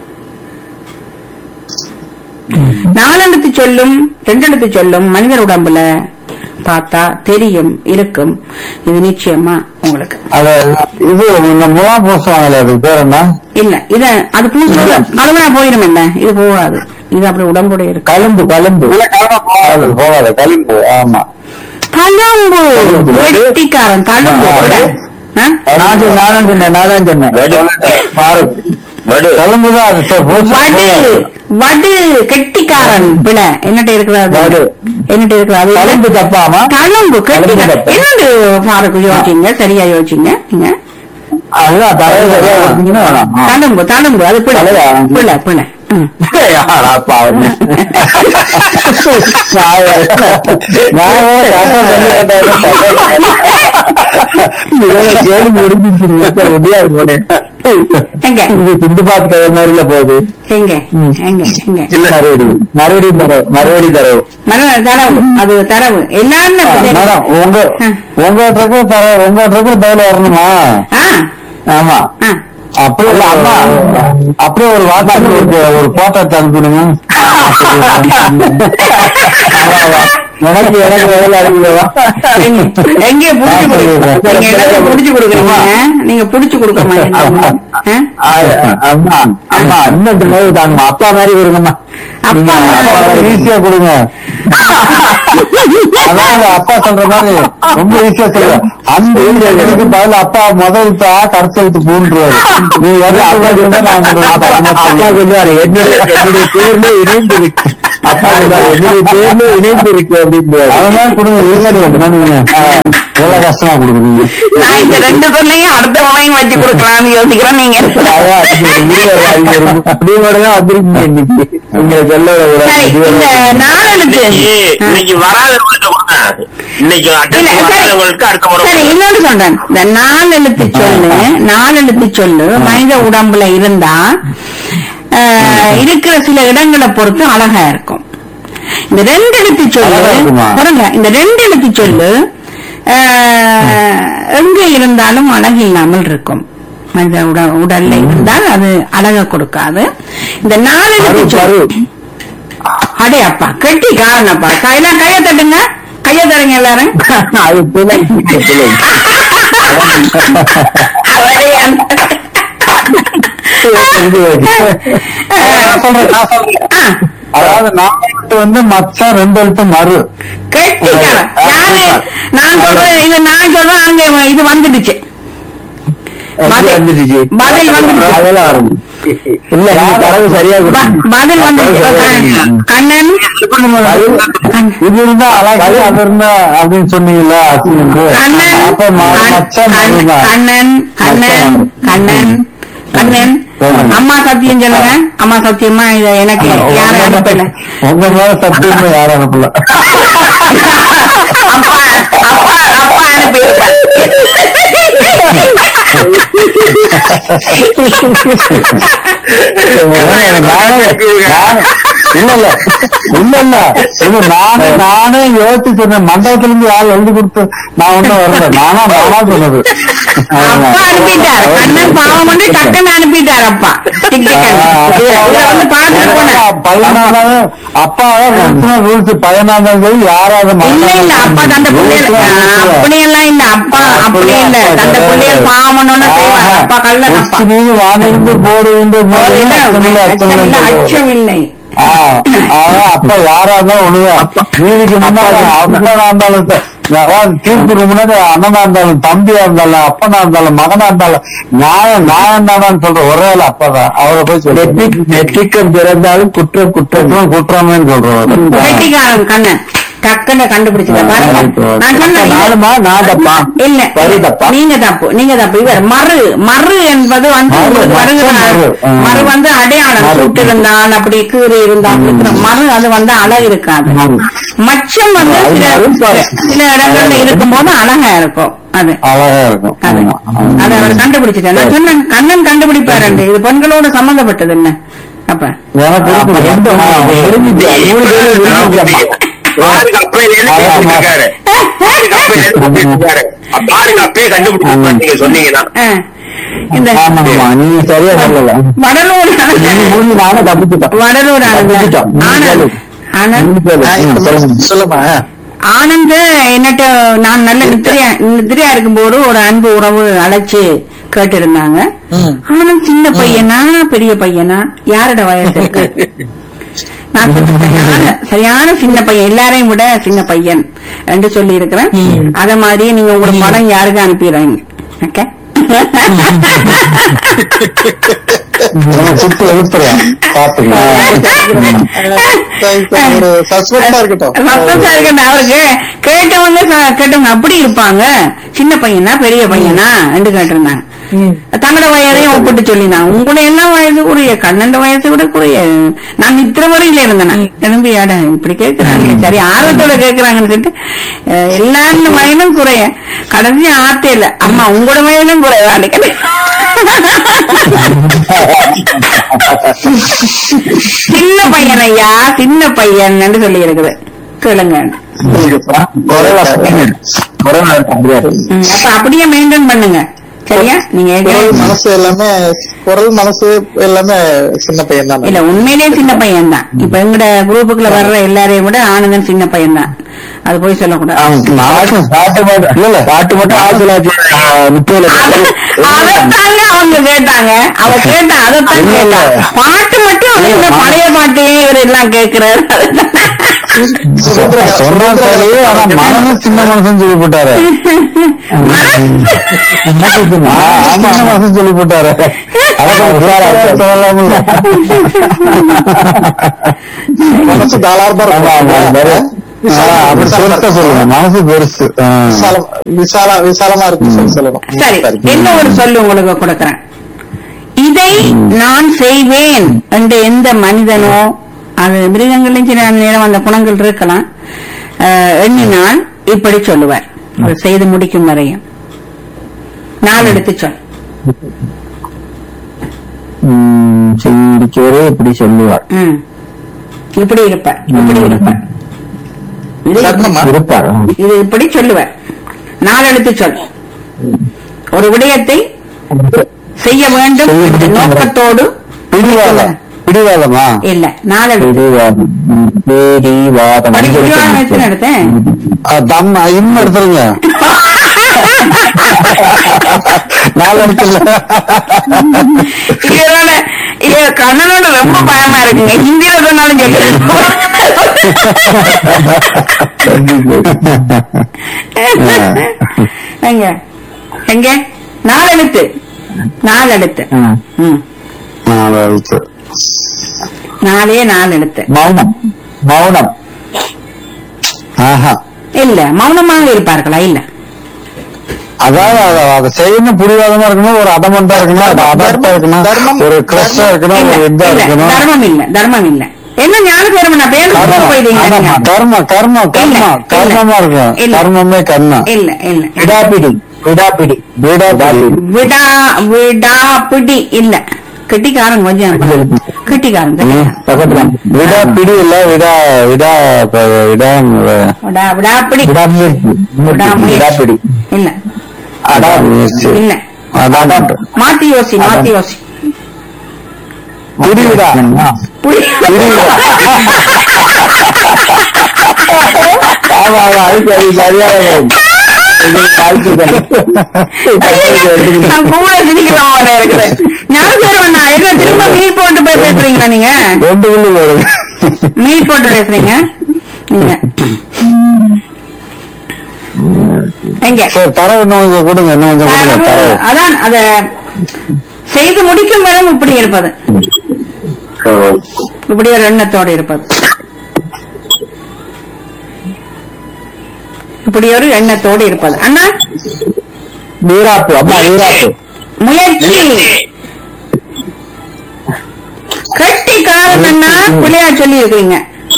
நாலெழுத்து சொல்லும் ரெண்டு எழுத்து சொல்லும் மனிதர் உடம்புல பார்த்தா தெரியும் இருக்கும் இது நிச்சயமா உங்களுக்கு அது இது இந்த முலா பூசுவாங்களே அது பேர் என்ன இல்ல இத அது பூசு கழுவனா போயிடும் என்ன இது போகாது இது அப்படி உடம்புடைய இருக்கு கலும்பு கலும்பு போகாது போகாது கலும்பு ஆமா தழும்பு வெட்டிக்காரன் தழும்பு ஆ? நான் சொன்னேன், நானும் சொன்னேன் நானும் சொன்னேன் பாருக் வடு கலும்பு தான் அது சரி, பூசு. வடு வடு கெட்டிக்காரன் பிழை என்னட்ட வடு. இருக்கிறது என்னட்ட இருக்கிறது கலும்பு தப்பாமா தழும்பு கெட்டிக்காரன் தப்பு. என்னது பாருக்கு யோசிங்க சரியா யோசிங்க நீங்க அதுதான் தலையை சரியா வச்சுக்கினா வேணாம். ஆ. தழும்பு தழும்பு அது பிழை தலையா? பிழை பிழை ம். யாரா பாவம். நான் வேற- நான் வேற கரெக்டா சொல்லி கேட்டேன். இதோட கேள்வி முடிஞ்சிருச்சு. இப்ப ரெடியா இருக்கு உடனே. எங்க இது சிந்து பாத்து கதை மாதிரில போகுது எங்க எங்க எங்க மறுபடி மறுபடி தரவு மறுபடி தரவு மர- தரவு அது தரவு எல்லாருமே அப்படி மேடம் உங்க ஆ. உங்க ட்ரக்கு தர உங்க ட்ரக்கு பதில் வரணுமா ஆ ஆமா ஆ அப்படியே இல்ல, அம்மா அப்படியே ஒரு வாட்ஸ்அப் ஒரு ஒரு போட்டோ எடுத்து அனுப்பிடுங்க ஆமா, ஆமா. எனக்கு எனக்கு முதல்ல அடிக்கலவா எங்கே புடிச்சு கொடுக்க நீங்க எல்லாத்தையும் புடிச்சு கொடுக்குறீங்க நீங்க புடிச்சு கொடுக்க மாட்டீங்க ஆ? அம்மா அம்மா இன்னும் மாதிரி தாங்கம்மா அப்பா மாதிரி கொடுங்கம்மா அப்பா மாதிரி. ஈஸியா கொடுங்க அதாவது அப்பா சொல்ற மாதிரி ரொம்ப ஈஸியா சொல்லுவேன் அந்த எனக்கு பதில் அப்பா முதல் தா கடைசி எழுத்து பூன்றுவாரு நீ எது அப்பா இருந்தா நான் உங்களுக்கு அப்பா சொல்லுவாரு என்னுடைய என்னுடைய பேர்ல இணைந்து இருக்கு அப்பா சொல்லுவாரு என்னுடைய பேர்ல இணைந்து இருக்கு அப்படின்னு அதனால கொடுங்க இருக்காது நீங்க எவ்வளவு கஷ்டமா கொடுக்குறீங்க நான் இந்த ரெண்டு சொல்லையும் அடுத்த முறையும் வச்சு கொடுக்கலாம்னு யோசிக்கிறேன் நீங்க அப்படியோடதான் வந்திருக்கீங்க இன்னைக்கு நீங்க சொல்ல சரி இந்த நாளெழுத்து இன்னைக்கு இன்னைக்கு வராதவங்கள்ட்ட கொடுங்க இன்னைக்கு இல்ல, அட்டன் சரி. வராதவங்களுக்கு அடுத்த முறை சரி கொடுங்க. இன்னொன்று சொல்றேன் இந்த நாலெழுத்து சொல்லு நாலெழுத்து சொல்லு மனித உடம்புல இருந்தா ஆஹ், இருக்கிற சில இடங்களை பொறுத்து அழகா இருக்கும் இந்த ரெண்டு எழுத்து சொல்லு அழகா இருக்குமா? பாருங்க இந்த ரெண்டு எழுத்து சொல்லு ஆஹ், எங்க இருந்தாலும் அழகு இல்லாமல் இருக்கும் மனித உட உடல்ல இருந்தால் அது அழக கொடுக்காது இந்த நாலெழுத்து பரு, சொல்லு பரு. அடே அப்பா கெட்டி காரணப்பா கையெல்லாம் கைய தட்டுங்க கைய தருங்க எல்லாரும் அது பிள்ளை பிள்ளை அவரே அந்த- இது வந்து. நான் சொல்றேன், நான் சொல்றேன். ஆ, அதாவது நாட்டு வந்து மச்சம் ரெண்டு எழுத்து மறு கெட்டிக்காரன். யாரு நான் சொல்றேன் இது நான் சொல்றேன் அங்க இது வந்துடுச்சு பதில் வந்துடுச்சு. பதில் வந்துடுச்சு. அதெல்லாம் வரும் இல்ல நீங்க தரவு சரியா ப- கொடுங்க. பதில் வந்துடுச்சு பதில் கண்ணன் பதில் இது இருந்தா அழகு அது இருந்தா அப்படின்னு சொன்னீங்கல்ல அசிங்கம்க்கு. கண்ணன் அப்ப ம- மச்சம் கண்ணன் மறுதான். கண்ணன் கண்ணன் கண்ணன் கண்ணன் அம்மா சத்தியம் சொல்லுங்க அம்மா சத்தியமா இத எனக்கு யாரும் அனுப்பல உங்க மேல சத்தியமா யாரும் அனுப்பல அப்பா அப்பா அப்பா அனுப்பியிருப்பார் எனக்கு நானே நானே- இல்ல இல்ல இல்ல இல்ல இது நானே நானே யோசிச்சு சொன்னேன் மண்டபத்துல இருந்து யார் எழுதி கொடுத்து நான் ஒண்ணும் வரல நானா நானா சொன்னது அப்பா அனுப்பிட்டார் கண்ணன் பாவம் வந்து டக்குன்னு அனுப்பிட்டார் அப்பா டிக் டிக்கன். இதை வந்து பார்த்துட்டு போனேன் பையனாவது அப்பா ரூல்ஸ் பையனாதான் சரி யாராவது இல்ல இல்ல அப்பா தந்த பிள்ளைகள் அப்படியெல்லாம் இல்ல அப்பா அப்படி இல்ல தந்த பிள்ளைகள் பாவம்னு செய்வார் அப்பா கல்ல அப்பா நீங்க வானிருந்து போடு என்று இல்ல, அச்சம் இல்ல, அச்சம் இல்லை அப்ப யாரா இருந்தாலும் ஒண்ணுதான் வீதிக்கு முன்னாடி அப்பனா இருந்தாலும் ச- அதாவது தீர்ப்புக்கு முன்னாடி அண்ணனா இருந்தாலும் தம்பியா இருந்தாலும் அப்பனா இருந்தாலும் மகனா இருந்தாலும் நியாயம் நியாயம் தானான்னு சொல்ற ஒரே ஆள் அப்பதான் அவரை போய் சொல்லி நெற்றிக்கம் பிறந்தாலும் குற்றம் குற்றம் குற்றமே சொல்றவர் வெட்டிக்காரன் கண்ணன் டக்குன்னு கண்டுபிடிச்சத பாருங்க நான் சொன்னேன் நானுமா நான் தப்பா இல்ல சரி தப்பா நீங்க தப்பு நீங்க தப்பு இவர் மறு மறு என்பது வந்து மறு, உங்களுக்கு வருகிற மறு. ஆ. மறு வந்து அடையாளம் மறு. சுட்டு இருந்தால் அப்படி கீறி இருந்தால் இருக்கிற மறு அது வந்து அழகு இருக்காது மறு. மச்சம் வந்து அது சில மறு பாரு. சில இடங்கள்ல இருக்கும்போது அழகா இருக்கும் அது அழகா இருக்கும் அது ஆமா. அதை அவர் கண்டுபிடிச்சிட்டார் நான் சொன்னேன் கண்ணன் கண்டுபிடிப்பாரு இது பெண்களோட சம்பந்தப்பட்டது என்ன அப்ப எனக்கு இருக்கு. ரெண்டு ஆ, விரும்பிட்டியா? நூறு பேரு விரும்பிட்டியாம்மா. பாருங்க அப்பையில இருந்து பேசிட்டு இருக்காரு பாருங்க அப்பையில இருந்து பேசிட்டு இருக்காரு பாருங்க அப்பயே கண்டுபிடிச்சு நீங்க சொன்னீங்கன்னா ஆ, இந்த ஆமாம்மா, நீங்க சரியா சொல்லல வடலூர் நீங்க மூணு நானும் தப்பிச்சுட்டேன் வடலூர் ஆனந்த் தப்பிச்சுட்டோம். நீங்க ஆனந்த் சொல்லு. ஆனந்த் நீங்க சொல்லு. ம், சொல்லுங்க. சொல்லுமா ஆனந்த் என்னட்ட நான் நல்ல நித்திரையா நித்திரையா இருக்கும்போது ஒரு அன்பு உறவு அழைச்சு கேட்டிருந்தாங்க ம். ஆனந்த் சின்ன பையனா பெரிய பையனா யாரோட வயசு இருக்கு நான் சொன்னேன், சரியான சரியான சின்ன பையன் எல்லாரையும் விட சின்ன பையன் என்று சொல்லி இருக்கிறேன் அத மாதிரியே நீங்க உங்களோட படம் யாருக்கு அனுப்பிடுறீங்க ஓகே நம்ம சுத்து எழுப்புறேன் பாத்துக்கலாம் ஒரு சஸ்பெக்டா இருக்கட்டும் சந்தோஷம் இருக்கட்டும் அவருக்கு கேட்டவங்க ச- கேட்டவங்க அப்படி இருப்பாங்க சின்ன பையனா பெரிய பையனா என்று கேட்டிருந்தாங்க தங்களோட வயதையும் ஒப்பிட்டு சொல்லினான் உங்களுடைய எல்லாம் வயது குறைய கண்ணண்ட வயசை விட குறைய நான் இத்தனை வரையில இருந்தேன் நான். திரும்பி ஆட இப்படி கேட்கிறாங்க சரி ஆர்வத்தோட கேட்கிறாங்கன்னு சொல்லிட்டு அஹ், எல்லாரும் வயதும் குறைய கடைசி ஆத்தே இல்ல அம்மா உங்களோட வயதும் குறைவான்னு சின்ன பையன் ஐயா சின்ன பையன் என்று சொல்லி இருக்குது கேளுங்க குறைவா குறைவா இருக்கு ம், அப்ப அப்படியே மெயின்டைன் பண்ணுங்க சரியா நீங்க குரல் எங்க- மனசு எல்லாமே குரல் மனசு எல்லாமே சின்ன பையன் தான் இல்ல உண்மையிலேயே சின்ன பையன் தான் இப்ப எங்கட குரூப்புக்குள்ள வர்ற எல்லாரையும் விட ஆனந்தன் சின்ன பையன் தான் அது போய் சொல்லக்கூடாது பாட்டு பாட்டு மட்டும் இல்ல இல்ல பாட்டு மட்டும் ஆயிரத்தி தொள்ளாயிரத்தி முப்பதுல அதத்தாங்க அவங்க கேட்டாங்க அவ கேட்டா அதத்தான் இல்ல, இல்ல. கேட்டா பாட்டு மட்டும் அவர் இந்த பழைய பாட்டையே இவர் எல்லாம் கேட்கிறாரு சொன்னா சரி ஆனா மனசும் சின்ன மனசும் சொல்லி போட்டாரு ஆமா சின்ன மனசும் சொல்லி போட்டாரு மனசு தாளார்தான் இருக்கும். அப்படி சொல்லிட்ட சொல்லுங்க மனசு பெருசு ஆ. விசாலம் விசால விசாலமா இருக்கு சொல்லி சொல்லணும் சரி என்ன ஒரு சொல்லு உங்களுக்கு கொடுக்கறேன் இதை நான் செய்வேன் என்று எந்த மனிதனோ அது மிருகங்களையும் சில நேரம் அந்த குணங்கள் இருக்கலாம் அஹ், எண்ணினால் இப்படி சொல்லுவார் அது செய்து முடிக்கும் வரையும் நாள் எடுத்து சொல் ம், சிரிக்கவரே இப்படி சொல்லுவார் ம். இப்படி இருப்பார் இப்படி இருப்பார் இது- லக்னமா? இருப்பார் இது இப்படி சொல்லுவார் நாள் எடுத்து சொல் ஒரு விடயத்தை செய்ய வேண்டும் என்ற நோக்கத்தோடு பிடிவாதம் பிடிவாதமா இல்ல நாள் எடுத்து பிடிவாதம் ம், பிடிவாதம் படிக்க பிடிவாதம் எத்தனை எடுத்தேன் ஆ, தம் இன்னும் எடுத்துருங்க நாலு இடத்துல இதோட இது கண்ணனோட ரொம்ப பயமா இருக்குங்க ஹிந்தியில சொன்னாலும் கேட்க எங்க எங்க நாலு எழுத்து நாலு எழுத்து ம், ம் நாலு எழுத்து நாலே நாலு எழுத்து மௌனம் மௌனம் ஆஹா இல்ல மௌனமாக இருப்பார்களா இல்ல அதாவது அத- அதை செய்யணும் புரியாதமா இருக்கணும் ஒரு அதமண்டா இருக்கணும் அது அதர்த்தா இருக்கணும் தர்மம், ஒரு கிரஸ்டா இருக்கணும் இல்ல, ஒரு இதா இல்ல, இருக்கணும் தர்மம் இல்ல தர்மம் இல்ல என்ன ஞானசேரம் நான் பேர் ஆமா, போயிட்டீங்க ஆமா, நீங்க. கர்ம கர்ம கர்ம இல்ல, கர்மமா இருக்கும் இல்ல. கர்மமே கர்மம் இல்ல இல்ல விடாப்பிடி விடாப்பிடி விடாப்பிடி விடா விடா பிடி இல்ல கெட்டிக்காரன் கொஞ்சம் கெட்டிக்காரன் கெட்டிக்காரன். பக்கத்துல விடாப்பிடி இல்ல விடா விடா ப- விடா விடா விடாப்பிடி விடாமுயற்சி விடாமுயற்சி. விடாப்பிடி இல்ல அடாமுயற்சி இல்ல அதான் மாத்தி யோசி மாத்தி யோசி பிடிவிடா புடி- ஆமா ஆமா அது சரி சரியாக நான் கூட சிரிக்கலாம் போல இருக்குது ஞானசேரம் நான் என்ன திரும்ப மீட் போட்டு போய் பேசுறீங்களா நீங்க ரெண்டு புள்ளி வரும் மீட் போட்டு பேசுறீங்க நீங்க எங்க சரி தரவு இன்னும் கொஞ்சம் கொடுங்க இன்னும் கொஞ்சம் கொடுங்க தரவு அதான் அத செய்து முடிக்கும் வரை இப்படி இருப்பது இப்படி ஒரு எண்ணத்தோடு இருப்பது இப்படி ஒரு எண்ணத்தோடு இருப்பது அண்ணா வீராப்பு அம்மா வீராப்பு முயற்சி கட்டி காலம் அண்ணா பிள்ளையா சொல்லி இருக்கீங்க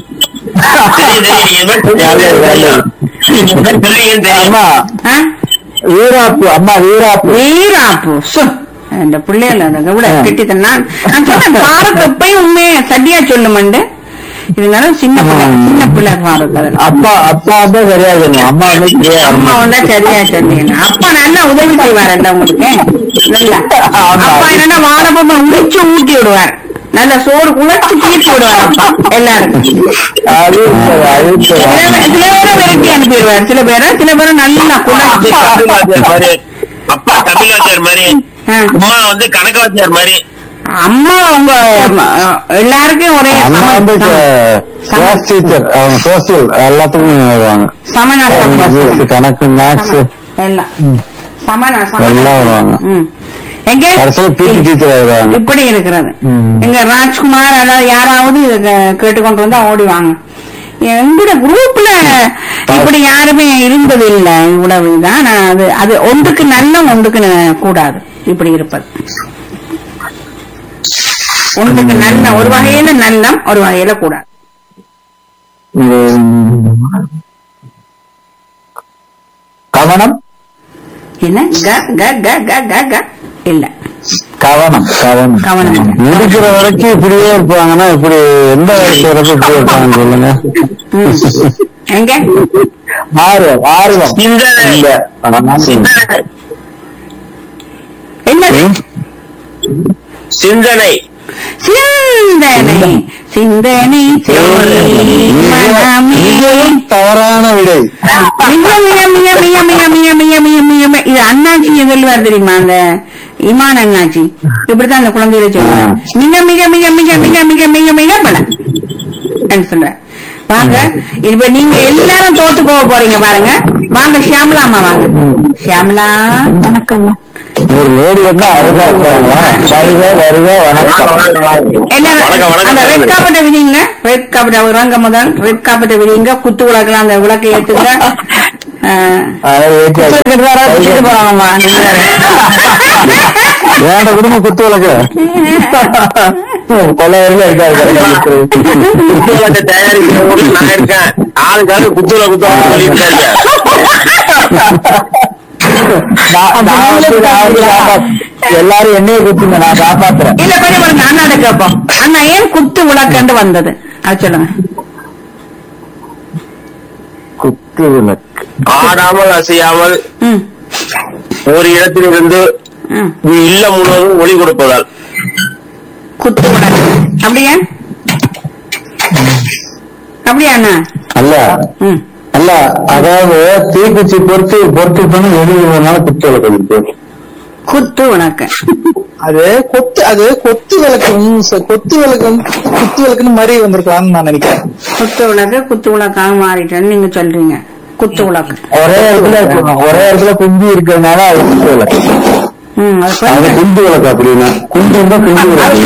அம்மா ஆ? வீராப்பு அம்மா வீராப்பு வீராப்பு சு இந்த பிள்ளைகள் அந்த கூட கெட்டித்தன் நான் நான் சொன்னேன் பாரத் எப்பயும் உண்மையை சட்டியா சொல்லுமண்டு இருந்தாலும் சின்ன பிள்ளை சின்ன பிள்ளை பாரத் அதில் அப்பா அப்பா தான் சரியா இருக்கணும் அம்மா வந்து சரியா அம்மா இருக்கணும். வந்தா சரியா சொன்னீங்க அப்பா நல்லா உதவி செய்வாரல்ல உங்களுக்கு நல்லா ஆமா. அப்பா என்னன்னா வாழைப்பழம் உரிச்சு ஊட்டி விடுவார் நல்ல சோறு குழச்சு தீர்த்து விடுவார் அப்பா எல்லாருக்கும் அது சரி, அது சரி. சில பே- சில பேரை விரட்டி அனுப்பிடுவார் சில பேரை சில பேரை நல்லா குழச்சு அப்பா தமிழாச்சார் மாதிரி ஆ. அம்மா வந்து கணக்காச்சார் மாதிரி அம்மா உங்க அஹ், எல்லாருக்கும் ஒரே அம்மா வந்து கிளாஸ் டீச்சர் அவங்க சோசியல் எல்லாத்துக்கும் வருவாங்க சமநாட்டம் இங்கிலீஷ், கணக்கு மேக்ஸ் எல்லாம் சமநா எல்லாம் வருவாங்க. ம் எங்க கடைசியில பிடி டீச்சர் வருவாங்க இப்படி இருக்கிறது ம். எங்க ராஜ்குமார் அதாவது யாராவது இத கேட்டுக்கொண்டு வந்தா ஓடி வாங்க எங்கட குரூப்ல இப்படி யாருமே இருந்தது இல்ல இவ்வளவு தான் நான் அது அது ஒன்றுக்கு நல்லம் ஒன்றுக்கு ந- கூடாது இப்படி இருப்பது ஒன்றுக்கு நல்ல ஒரு வகையில நல்லம் ஒரு வகையில கூடாது கவனம் என்ன க க க க க க இல்ல கவனம் கவனம் கவனம் இல்ல. முடிக்கிற வரைக்கும் இப்படியே இருப்பாங்கன்னா இப்படி எந்த வயசு வரைக்கும் இப்படி இருப்பாங்க சொல்லுங்க ம். எங்க ஆர்வம் ஆர்வம் சிந்தனை. இல்ல. என்னது ம். சிந்தனை சிந்தனை சிந்தனை செய் மனமே. தவறான விடை மிக மிக மிக மிக மிக மிக மிக மிக மிக மிக இது அண்ணாச்சி சொல்லுவார் தெரியுமா அந்த இமான் அண்ணாச்சி இப்படித்தான் அந்த குழந்தையில சொல்லுவாங்க மிக மிக மிக மிக மிக மிக மிக மிக பல சொல்றேன் வாங்க இப்ப நீங்க எல்லாரும் தோத்து போக போறீங்க பாருங்க வாங்க ஷியாமலா அம்மா வாங்க ஷியாமலா வணக்கம் ஒரு லேடி வந்து அழகா இருக்காங்க வருக வருக வணக்கம் எல்லாரும் வணக்கம், வணக்கம். அந்த ரெட் காப்பட்டை விரிங்க ரெட் காப்பட்டை விடுறாங்க முதல் ரெட் காப்பட்டை விரிங்க குத்து விளக்கலாம் அந்த விளக்கை ஏத்துங்க ஆஹ், அதை ஏற்றி குத்திட்டு போறாங்கம்மா நீங்க வேற. வேண்ட குடும்பம் குத்து விளக்கு கொலை வரைக்கும் இருக்காரு குத்துவிளக்கு தயாரிக்கிறவங்க நான் இருக்கேன் ஆளுக்காரு குத்துல குத்துவாங்க சொல்லிட்டு இருக்கேன் நான் நான் வந்து நான் வந்து காப்பாத்து- எல்லாரும் என்னைய குத்துங்க நான் காப்பாத்துறேன் இல்ல கொஞ்சம் பாருங்க அண்ணாட்ட கேட்போம் அண்ணா ஏன் குத்து விளக்கண்டு வந்தது அது சொல்லுங்க குத்து விளக்கு ஆடாமல் அசையாமல் ம் ஒரு இடத்திலிருந்து ம் இல்லம் முழுவதும் ஒளி கொடுப்பதால் குத்து விளக்கு அப்படியா அப்படியா அண்ணா அல்ல ம் அல்ல அதாவது தீக்குச்சி பொறுத்து பொறுத்து பண்ணி வெளியே குத்து விளக்கு இருக்கு. குத்து விளக்கு அது கொத்து அது கொத்து விளக்கு ம், ச- கொத்து விளக்கு வந்து குத்து விளக்குன்னு மாதிரி வந்திருக்கலாம்னு நான் நினைக்கிறேன் குத்து விளக்கு குத்து விளக்காக மாறிட்டேன்னு நீங்க சொல்றீங்க குத்து விளக்கு ஒரே இடத்துல இருக்கணும். ஒரே இடத்துல குஞ்சு இருக்கிறதுனால அது குத்து விளக்கு ம் அது அது கொஞ்சம் குஞ்சு விளக்கு அப்படின்னா குஞ்சு இருந்தா குஞ்சு விளக்கு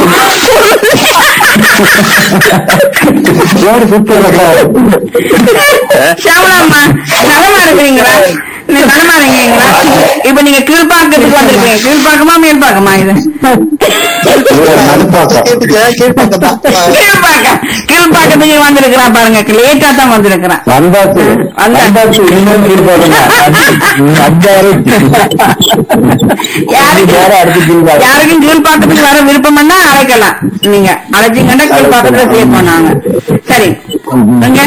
ஏன் குத்து விளக்கா ஷாமலாம்மா நலமா இருக்கிறீங்களா நீ நலமா இருக்கீங்களா இப்ப நீங்க கீழ்பாக்கத்துக்கு வந்திருக்கீங்க கீழ்பாக்கமா மேல்பாக்கமா இது நடுப்பாக்கம் கேட்டுக்க கேட்பாங்க தான் கீழ்பாக்கம் கீழ்பாக்கத்துக்கு வந்திருக்கிறான் பாருங்க லேட்டா தான் வந்திருக்கிறான் வந்தாச்சு வந்தாச்சு இன்னும் இருப்பாருங்க அஞ்சாயிரம் யாருக்கு வேற அடுத்து கீழ்பாக்கம். யாருக்கும் கீழ்பாக்கத்துக்கு வர விருப்பம்னா அழைக்கலாம் நீங்க அழைச்சீங்கன்னா கீழ்பாக்கத்துல சேர்ப்போம் நாங்க சரி எங்க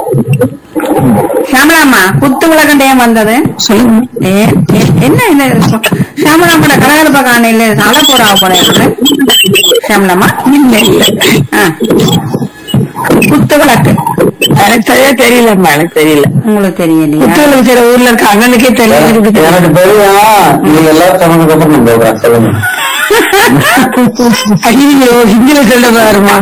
ஷாமலாமா குத்து விளக்கண்ட ஏன் வந்தது சொல்லுங்க ஏ ஏ- என்ன என்ன ஷாமலாமோட கலகலப்பா காண இல்ல அழ போறா போல இருக்கு. ஷாமலாமா இல்ல இல்ல ஆ. குத்து விளக்கு எனக்கு சரியா தெரியலம்மா எனக்கு தெரியல உங்களுக்கு தெரியலையா குத்து விளக்கு சில ஊர்ல இருக்க அண்ணனுக்கே எனக்கு எனக்கு தெரியும் நீங்க எல்லாரும் சொன்னதுக்கு அப்புறம் நான் சொல்றேன் சொல்லுங்க ஐயோ ஹிந்தியில சொல்ல பாருமா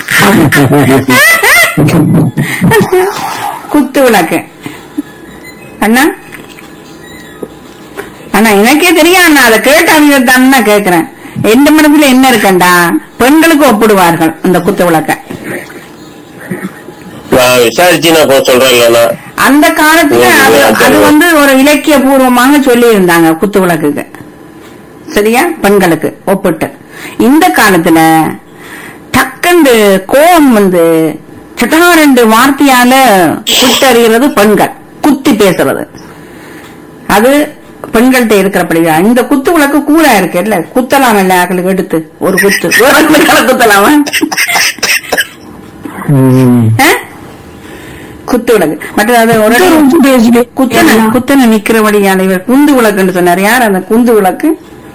குத்து விளக்கு அண்ணா அண்ணா எனக்கே தெரியும் அண்ணா அதை கேட்டாங்க தானே கேக்குறேன் எந்த மனசுல என்ன இருக்கண்டா பெண்களுக்கு ஒப்பிடுவார்கள் அந்த குத்து விளக்க நான் விசாரிச்சு நான் இப்ப சொல்றேன் இல்லைன்னா அந்த காலத்துல அது அது வந்து ஒரு இலக்கிய பூர்வமாக சொல்லி இருந்தாங்க குத்து விளக்குக்கு சரியா பெண்களுக்கு ஒப்பிட்டு இந்த காலத்துல டக்கண்டு கோவம் வந்து சட்டாரெண்டு வார்த்தையால குத்தறிகிறது பெண்கள் குத்தி பேசுறது அது பெண்கள்கிட்ட இருக்கிறபடியா இந்த குத்து விளக்கு கூரா இருக்கு இல்ல குத்தலாம் இல்ல ஆக்களுக்கு எடுத்து ஒரு குத்து ஒரு குத்தல குத்தலாமா ஆ? குத்து விளக்கு மற்றது ஒரு குத்தன குத்தன நிக்கிறபடியான இவர் குந்து விளக்குன்னு சொன்னார் யார் அந்த குந்து விளக்கு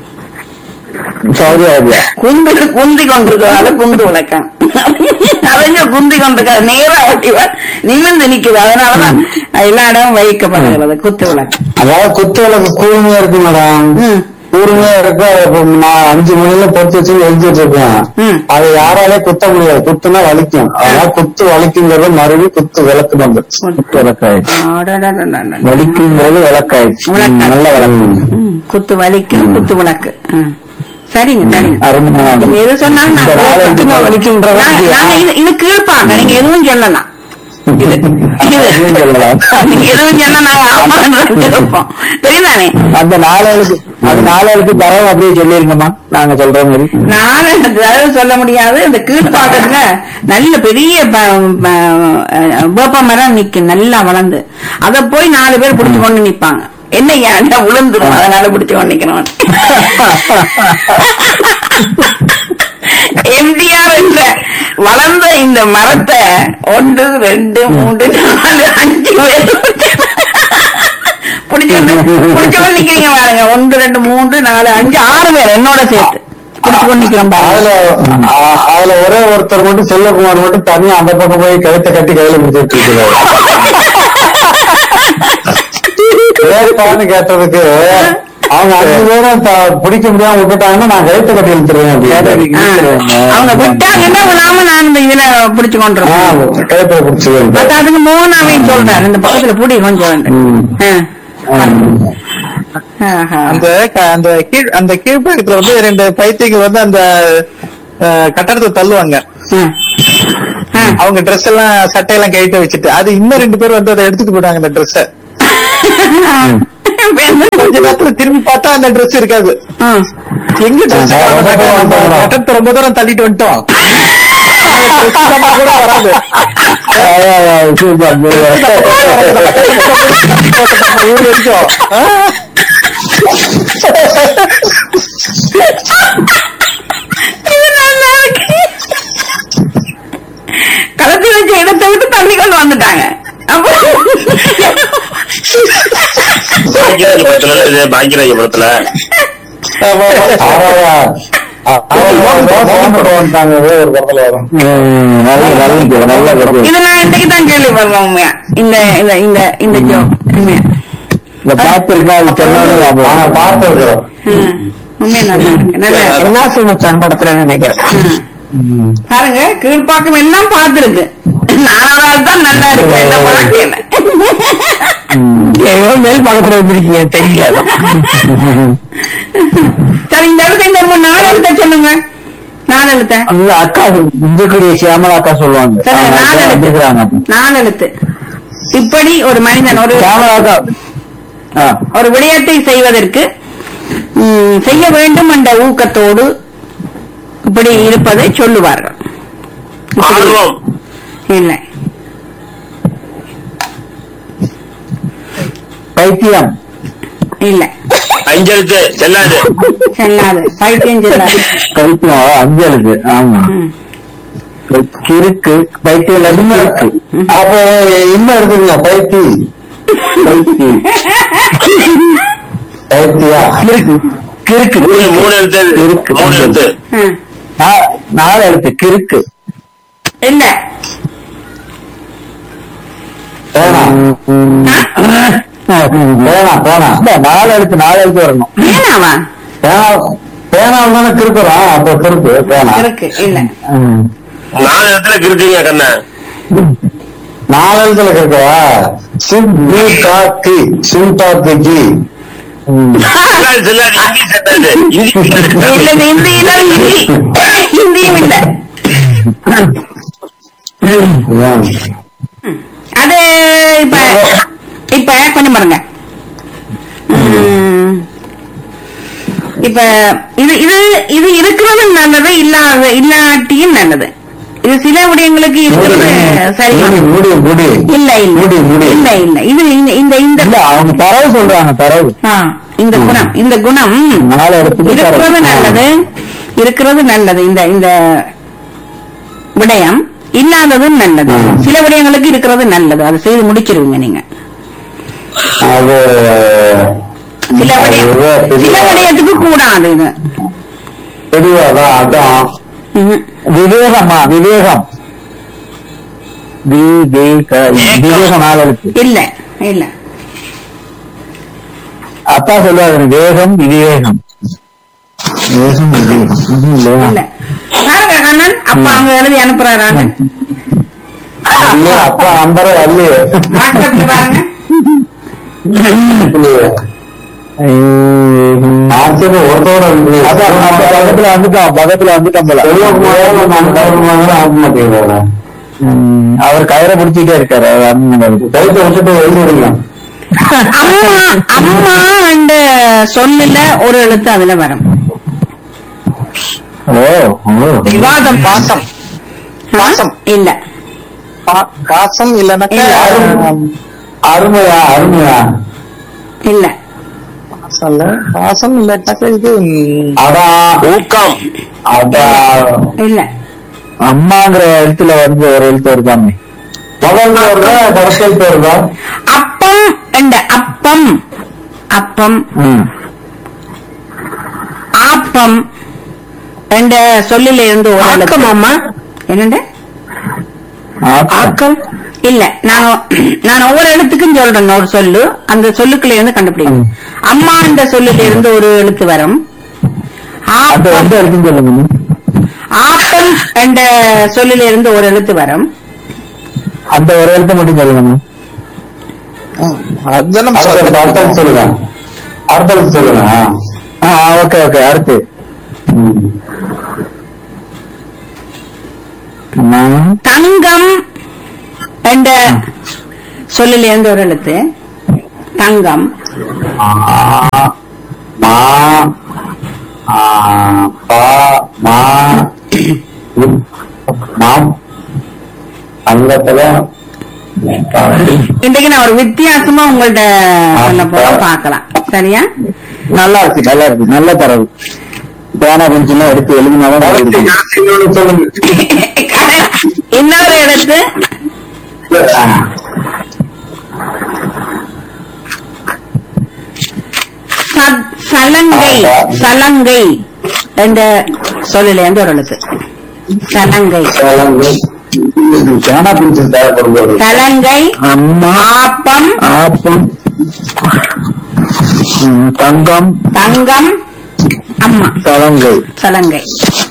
சவுதி அரேபியா குந்து குந்தி கொண்டிருக்கிறதால குந்து விளக்கம் அவங்க குந்தி கொண்டிருக்காது நேரா ஓட்டிவார் நிமிர்ந்து நிக்குது அதனாலதான் எல்லா இடமும் வைக்கப்படுகிறது குத்து விளக்கு அதாவது குத்து விளக்கு கூர்மையா இருக்கு மேடம் ம். கூர்மையா இருக்கு அதை இப்ப நான் அஞ்சு மணில பொறுத்து வச்சு எழுதிட்டு இருக்கேன் ம். அதை யாராலே குத்த முடியாது குத்துனா வலிக்கும் அதனால குத்து வலிக்குங்கிறது மறுபடி குத்து விளக்கு வந்து குத்து விளக்காயிடுச்சு அடடடடடட. வலிக்குங்கிறது விளக்காயிடுச்சு விளக்கு. நல்ல விளக்கு ம், குத்து வலிக்கு குத்து விளக்கு ம். சரிங்க சரிங்க அருமையான நீங்க எது சொன்னாலும் நான் இந்த நாலு கேட்பேன். அஞ்சு வலிக்குன்ற நான்- நான் இது- இது கீழ்ப்பாங்க நீங்க எதுவும் சொல்லலாம் இது அதையும் சொல்லலாம். நீங்க எதுவும் சொன்னா நாங்க ஆமான்னு கேட்போம் தெரியுதானே அந்த நாளைக்கு அந்த நாளைக்கு தரவு அப்படியே சொல்லிருங்கம்மா நாங்க சொல்ற மாதிரி நானும் அதாவது சொல்ல முடியாது இந்த கீழ்பாக்கத்துல நல்ல பெரிய ப- ப- வேப்ப மரம் நிக்கும் நல்லா வளர்ந்து அத போய் நாலு பேர் பிடிச்சு கொண்டு நிப்பாங்க என்ன ஏன்டா விழுந்துரும் அதனால பிடிச்சு கொண்டு நிக்கணும் எம்ஜிஆர் என்ற வளர்ந்த இந்த மரத்தை ஒன்று ரெண்டு மூன்று நாலு அஞ்சு பேர் பிடிச்சு கொண்டு பிடிச்சு கொண்டு நிக்கிறீங்க பாருங்க ஒன்று ரெண்டு மூன்று நாலு அஞ்சு ஆறு பேர் என்னோட சேர்த்து பிடிச்சு கொண்டு நிக்கிறோம் பாருங்க அதுல அ- அதுல ஒரே ஒருத்தர் மட்டும் செல்லகுமார் மட்டும் தனியா அந்த பக்கம் போய் கழுத்தை கட்டி கையில பிடிச்சிட்டு இருக்கிறாரு ஏற்பான்னு கேட்டதுக்கு அவங்க அஞ்சு பேரும் த- பிடிக்க முடியாம விட்டுட்டாங்கன்னா நான் கழுத்தை கட்டி இழுத்துருவேன் அப்படின்னு. ஆ. அவங்க விட்டாங்கன்னா விடாம நான் இந்த இதுல பிடிச்சு ஆ, கொண்டிருக்கேன் கழுத்துல பிடிச்சுவேன் பட் அதுக்கு மோனாவே சொல்றாரு இந்த பக்கத்துல புடி கொஞ்சம் ம். ஆ. ஆஹா. அந்த க- அந்த கீழ் அந்த கீழ்ப்பக்கத்துல வந்து ரெண்டு பைத்தியங்கள் வந்து அந்த அஹ், கட்டடத்தை தள்ளுவாங்க ஆ. ஆ. அவங்க ட்ரெஸ் எல்லாம் சட்டையெல்லாம் கழட்டி வச்சுட்டு அது இன்னும் ரெண்டு பேர் வந்து அதை எடுத்துட்டு போயிட்டாங்க அந்த ட்ரெஸ்ஸ கொஞ்ச நேரத்துல திரும்பி பார்த்தா அந்த ட்ரெஸ் இருக்காது ஆ. எங்க ட்ரெஸ் கட்டத்தை ரொம்ப தூரம் தள்ளிட்டு வந்துட்டோம் அந்த dress நம்ம கூட வராது ஊர் வரைக்கும் ஆ? இது நல்லா இருக்கு. கலத்தி வச்ச இடத்தை விட்டு தள்ளி கொண்டு வந்துட்டாங்க அப்போ பாக்கியராஜ படத்துல இது பாக்கியராஜ படத்துல இது நான் இன்றைக்கு தான் கேள்விப்படுறேன் உண்மையா இந்த இந்த இந்த இந்த joke. உண்மையா ம். உண்மையா நல்லா இருக்கு நல்லா இருக்கு. என்ன சுமச்சான் படத்துல நினைக்கிறேன் ம். பாருங்க கீழ்ப்பாக்கம் எல்லாம் பார்த்திருக்கு நாலாவது தான் நல்லா இருக்கு என்ன பார்க்கல ஏதோ மேல் பக்கத்துல வந்திருக்கீங்க தெரியல சரி இந்த இடத்த இந்த ஒரு நாலு எழுத்த சொல்லுங்க நாலு எழுத்த அந்த அக்கா இந்துக்குடிய சியாமலா அக்கா சொல்லுவாங்க சரி அவங்க நாலு அக்கா வந்திருக்கிறாங்க எழுத்து நாலு எழுத்து இப்படி ஒரு மனிதன் ஒரு சியாமலா அக்கா ஆ. ஒரு விடயத்தை செய்வதற்கு ம், செய்ய வேண்டும் என்ற ஊக்கத்தோடு இப்படி இருப்பதை சொல்லுவார்கள் இப்படி- ஆர்வம் இல்லை பைத்தியம் இல்லை அஞ்செழுத்து செல்லாது செல்லாது பைத்தியம் செல்லாது பைத்தியம் அஞ்சலுக்கு ஆமா ம். கிறுக்கு பைத்தியம் இருக்கு அப்போ இன்னும் இருக்குங்க பைத்தி பைத்தி பைத்தியா கிறுக்கு கிறுக்கு மூணு மூணு எழுத்து கிறுக்கு மூணு எழுத்து ம். நா- நாலு எழுத்து கிறுக்கு இல்ல வேணாம் வேணாம் வேணாம் இல்ல, நாலு எழுத்து நாலு எழுத்து வரணும் ஏனாவா பேனா பேனாவில் தானே கிறுக்குறோம் அப்ப கிறுக்கு பேனா இருக்கு இல்ல ம். நாலு இடத்துல இருக்குங்க கண்ணா நாலு எழுத்துல கிறுக்கவா சிம் பி காக்கி சிம் டாக்கு ஜி செல்லாது செல்லாது இங்கிலீஷ் செல்லாது இங்கிலீஷ் இல்ல இது ஹிந்தியில ஹிந்தி ஹிந்தியும் இல்ல அது இப்ப இப்ப கொஞ்சம் பாருங்க ம். இப்ப இது இது இது இருக்கிறது நல்லது இல்லாத இல்லாட்டியும் நல்லது இது சில விடயங்களுக்கு இருக்கிறது சரி முடி முடி இல்ல இல்ல முடி, முடி. இல்ல இல்ல இது இந்த இந்த இந்த இல்ல அவங்க தரவு சொல்றாங்க தரவு ஆ, இந்த குணம் இந்த குணம் நாலு இடத்துக்கு இருக்கிறது தரவு நல்லது இருக்கிறது நல்லது இந்த இந்த விடயம் இல்லாததும் நல்லது ம். சில விடயங்களுக்கு இருக்கிறது நல்லது அதை செய்து முடிச்சிருவீங்க நீங்க அது சில விடயம் அது சில விடயத்துக்கு கூடாது இது தெளிவாதான் அதான் ம்ஹும். விவேகமா விவேகம் விவேக விவேகம் நாலு எழுத்து இல்ல இல்ல அப்பா சொல்லுவாரு வேகம் விவேகம் வேகம் விவேகம் ம்ஹும், இல்லையா? இல்ல பாருங்க அண்ணன் அப்பா அவங்க எழுதி அனுப்புறாரு அண்ணன் இல்ல, அப்பா நம்பரே வரலையே வாட்ஸ்அப்ல பாருங்க ஆச்சரிய ஒருத்தோட அதான் அப்ப பக்கத்துல வந்துட்டோம் பக்கத்துல வந்துட்டோம் போல ம், அவர் கயிறை பிடிச்சிட்டே இருக்காரு அவர் அண்ணன் கயிற்றை விட்டுட்டு எழுதிடுங்க அம்மா அம்மா அந்த சொல்லுல ஒரு எழுத்து அதுல வரும் ஓ ஓ விவாதம் பாசம் பாசம். இல்ல பா- பாசம் இல்லைன்னாக்கா அருமை. அருமையா அருமையா இல்ல பாசம் இல்ல பாசம் இல்லாட்டாக்கா இது ம், அதான் ஊக்கம் அதான் இல்ல அம்மாங்கிற எழுத்துல வந்து ஒரு எழுத்து இருக்காமே முதல் வருதா கடைசி எழுத்து வருதா அப்பம் என்ற அப்பம் அப்பம் ம் ஆப்பம் என்ற சொல்லில இருந்து ஒரு ஆக்கம் எழுத்து அம்மா என்னண்ட ஆக்கம் இல்ல நான் நான் ஒவ்வொரு எழுத்துக்கும் சொல்றேன் ஒரு சொல்லு அந்த சொல்லுக்குள்ள இருந்து கண்டுபிடிக்கும் அம்மா என்ற சொல்லில இருந்து ஒரு எழுத்து வரும் அது ஆப்பம் வந்து இருக்குன்னு சொல்லுங்க ஆப்பம் என்ற சொல்லில இருந்து ஒரு எழுத்து வரும் அந்த ஒரு எழுத்து மட்டும் சொல்லுங்க அதுதான் நம்ம அர்த்தம் சொல்லுங்க அர்த்தம் சொல்லுங்க ஆ ஓகே ஓகே அடுத்து ம். தங்கம் என்ற சொல்லில இருந்து ஒரு எழுத்து தங்கம் ஆ, மா ஆ, பா மா இப், மாம் அங்கத்துல இன்றைக்கு நான் ஒரு வித்தியாசமா உங்கள்ட்ட சொல்ல போறேன் பார்க்கலாம் சரியா நல்லா இருக்கு நல்லா இருக்கு நல்ல தரவு பேனா கொஞ்சம் எடுத்து எழுதினாதான் தெரியுது. சொல்லுங்க இன்னொரு எழுத்து ச- சலங்கை சலங்கை என்ற சொல்லில இருந்து ஒரு எழுத்து சலங்கை பேனா பிடிச்சி தேவைப்படும் போது சலங்கை அம்மா ஆப்பம் ஆப்பம் ம், தங்கம் தங்கம் அம்மா சலங்கை சலங்கை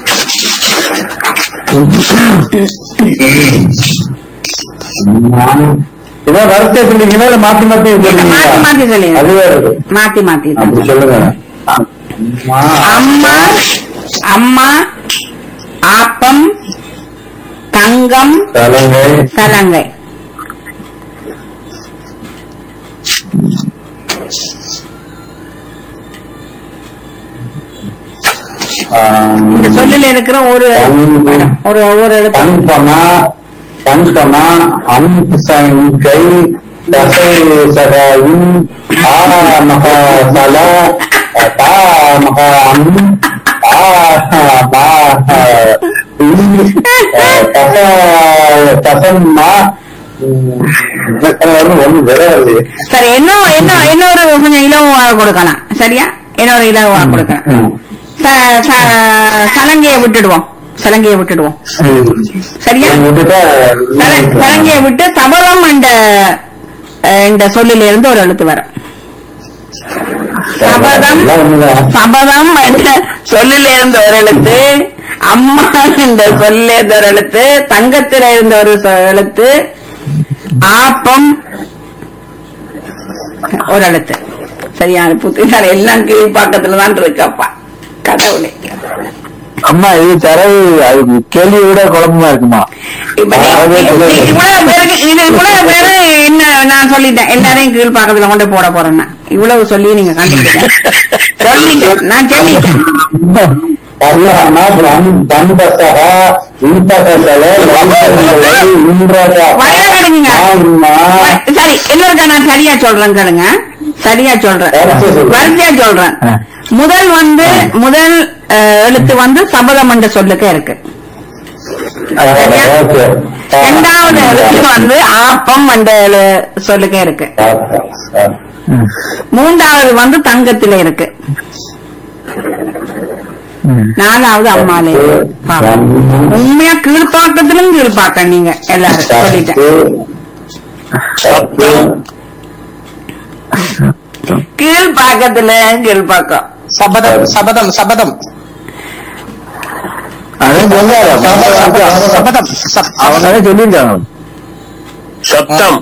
இதான் வரிசை சொன்னீங்களா இல்ல மாத்தி மாத்தி மாத்தி மாத்தி சொல்லுங்க அதுவே இருக்கு மாத்தி மாத்தி அப்படி சொல்லுங்க அம்மா அம்மா ஆப்பம் தங்கம் சலங்கை சலங்கை இந்த சொல்லில் இருக்கிற ஒரு ஒரு ஒவ்வொரு எழுத்து பண்பனா பண்பனா அன்பை தசை சகாயும் ஆ மகா சல தா மகா அம் ஆ மா தச தசம்மா ஒண்ணு விரையாது சரி என்ன என்ன இன்னொரு கொஞ்சம் இலவா கொடுக்கலாம் சரியா இன்னொரு இலவா கொடுக்கலாம் ச- ச- சலங்கையை விட்டுடுவோம் சலங்கையை விட்டுடுவோம் சரியா சல- சலங்கையை விட்டு சபலம் என்ற அஹ், இந்த சொல்லில இருந்து ஒரு எழுத்து வரும் சபதம் சபதம் என்ற சொல்லில இருந்து ஒரு எழுத்து அம்மா என்ற சொல்லில இருந்து ஒரு எழுத்து தங்கத்தில இருந்து ஒரு சொ- எழுத்து ஆப்பம் ஒரு எழுத்து சரியான புத்திசாலி எல்லாம் கீழ்பாக்கத்துல தான் இருக்கப்பா கடவுளே அம்மா இது தரவு அது கேள்வி விட குழப்பமா இருக்குமா இப்ப நீ- அதாவது நீ- நீ இவ்வளவு பேருக்கு இது இவ்வளவு பேரு என்ன நான் சொல்லிட்டேன் எல்லாரையும் கீழ்பாக்கத்துல கொண்டு போட போறேன்னா இவ்வளவு சொல்லி நீங்க கண்டுபிடிக்க சொல்லிங்க நான் சொல்லிட்டேன் பர்யானா தந்தசக இந்தசல இந்திரக வயலாடுங்க சரி இன்னொருக்கா நான் சரியா சொல்றேன் கேளுங்க சரியா சொல்றேன் வரிசையா சொல்லு. வரிசையா சொல்றேன் ஆ. முதல் வந்து முதல் அஹ், எழுத்து வந்து சபதம் என்ற சொல்லுக்கு இருக்கு இரண்டாவது எழுத்து வந்து ஆப்பம் என்ற எழு- சொல்லுக்கு இருக்கு மூன்றாவது வந்து தங்கத்தில இருக்கு நாலாவது அம்மாலே இருக்கு. பாவம். உண்மையா கீழ்பாக்கத்திலும் கீழ்பாக்க நீங்க எல்லாரும் சொல்லிட்டேன் கீழ்பாக்கத்துல கீழ்பாக்கம் சபதம் சபதம் சபதம் சபதம் சப்- அவங்க சொல்லியிருக்காங்க சப்தம்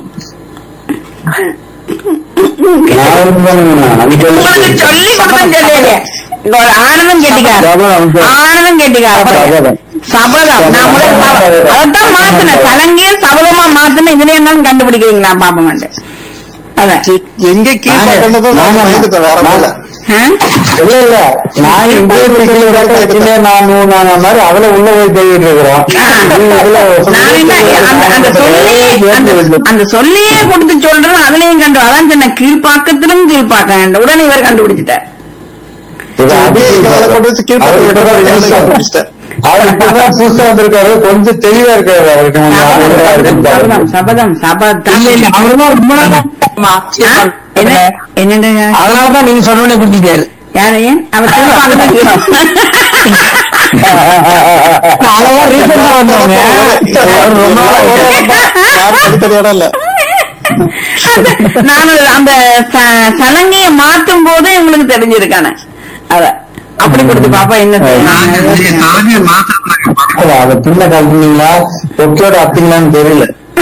உங்களுக்கு சொல்லி கொடுத்தேன் சொல்லலையே. இங்க ஒரு ஆனந்தம் கேட்டிக்காரு சபதம். ஆனந்தம் கேட்டிக்காரு சபதம். சபதம் நான் முதல்ல சப- அதைத்தான் மாத்தினேன் சலங்கையை சபதமா மாத்தின இதுல என்னன்னு கண்டுபிடிக்கிறீங்களா பாப்போம் அதான் எங்க கீழ்பார்க்கணும் நானே- வயதுக்கு வேற போல ஆ? இல்ல இல்ல நான் இந்த சொல்லி நான் நான் மாதிரி அவளை உள்ள போய் தேடிட்டு இருக்கிறோம் நான் என்ன அந்த அந்த சொல்லியே அந்த- அந்த சொல்லியே கொடுத்து சொல்றேன் அதுலயும் கண்டு அதான் சொன்ன கீழ்பாக்கத்திலும் கீழ்பாக்க உடனே இவர் கண்டுபிடிச்சிட்டார் அவளை கொண்டு வச்சு கீழ்பார்க்க விட்டா கண்டுபிடிச்சிட்டேன். அவர் இப்பதான் புதுசா வந்திருக்காரு கொஞ்சம் தெளிவா இருக்காரு அவருக்கு சபதம் சபதம் சபதம் ஆ? என்ன என்னங்க அதனாலதான் நீங்க சொன்ன குட்டிட்டாரு யாரையன் அவர் திருப்பாங்க அளவா ரீசெண்டா வந்தவங்க ரொம்ப நாளா யாரும் படித்ததோட இல்ல நான் அந்த ச- சலங்கைய மாத்தும் போதே உங்களுக்கு தெரிஞ்சிருக்கானே அத அப்படி கொடுத்து பாப்பா என்ன செய்யணும்? அதை பின்ன கழட்டினீங்களா தொக்கியோட அப்பிங்களான்னு தெரியல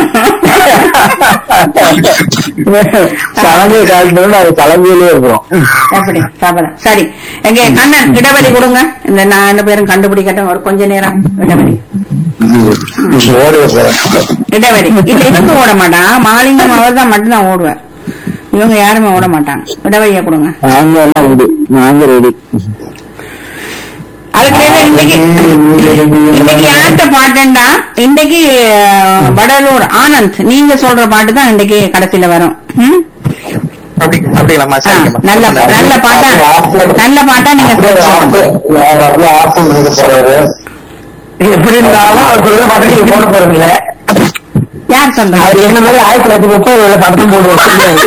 சலங்கை காலத்துல அது கலங்கையிலே இருக்கிறோம் அப்படி சாப்பிட சரி எங்க கண்ணன் இடைவெளி கொடுங்க இந்த நான் ரெண்டு பேரும் கண்டுபிடிக்கட்டும் ஒரு கொஞ்ச நேரம் இடைவெளி ஓடி போறேன் இடைவெளி இல்ல எதுக்கு ஓட மாட்டான் மாலிங்கம் அவர் தான் மட்டும்தான் ஓடுவார் இவங்க யாருமே ஓட மாட்டாங்க இடைவெளியை கொடுங்க நாங்க எல்லாம் ரெடி நாங்க ரெடி அதுக்கு மேல இன்னைக்கு இன்னைக்கு யார்கிட்ட பாட்டுண்டா இன்னைக்கு அஹ், வடலூர் ஆனந்த் நீங்க சொல்ற பாட்டு தான் இன்னைக்கு கடைசியில வரும் ம்? அப்படி அப்படிங்களாம்மா ஆ, சரிங்கம்மா நல்ல நல்ல பாட்டா நல்ல பாட்டா நீங்க சொல்லணும். ஆப்ஷன் கொடுக்க போறாரு எப்படி இருந்தாலும் அவர் சொல்ற படத்துக்கு போட போறதில்ல யார் சொல்றா அவர் என்ன மாதிரி ஆயிரத்தி தொள்ளாயிரத்தி முப்பது படத்தும் போடுவார்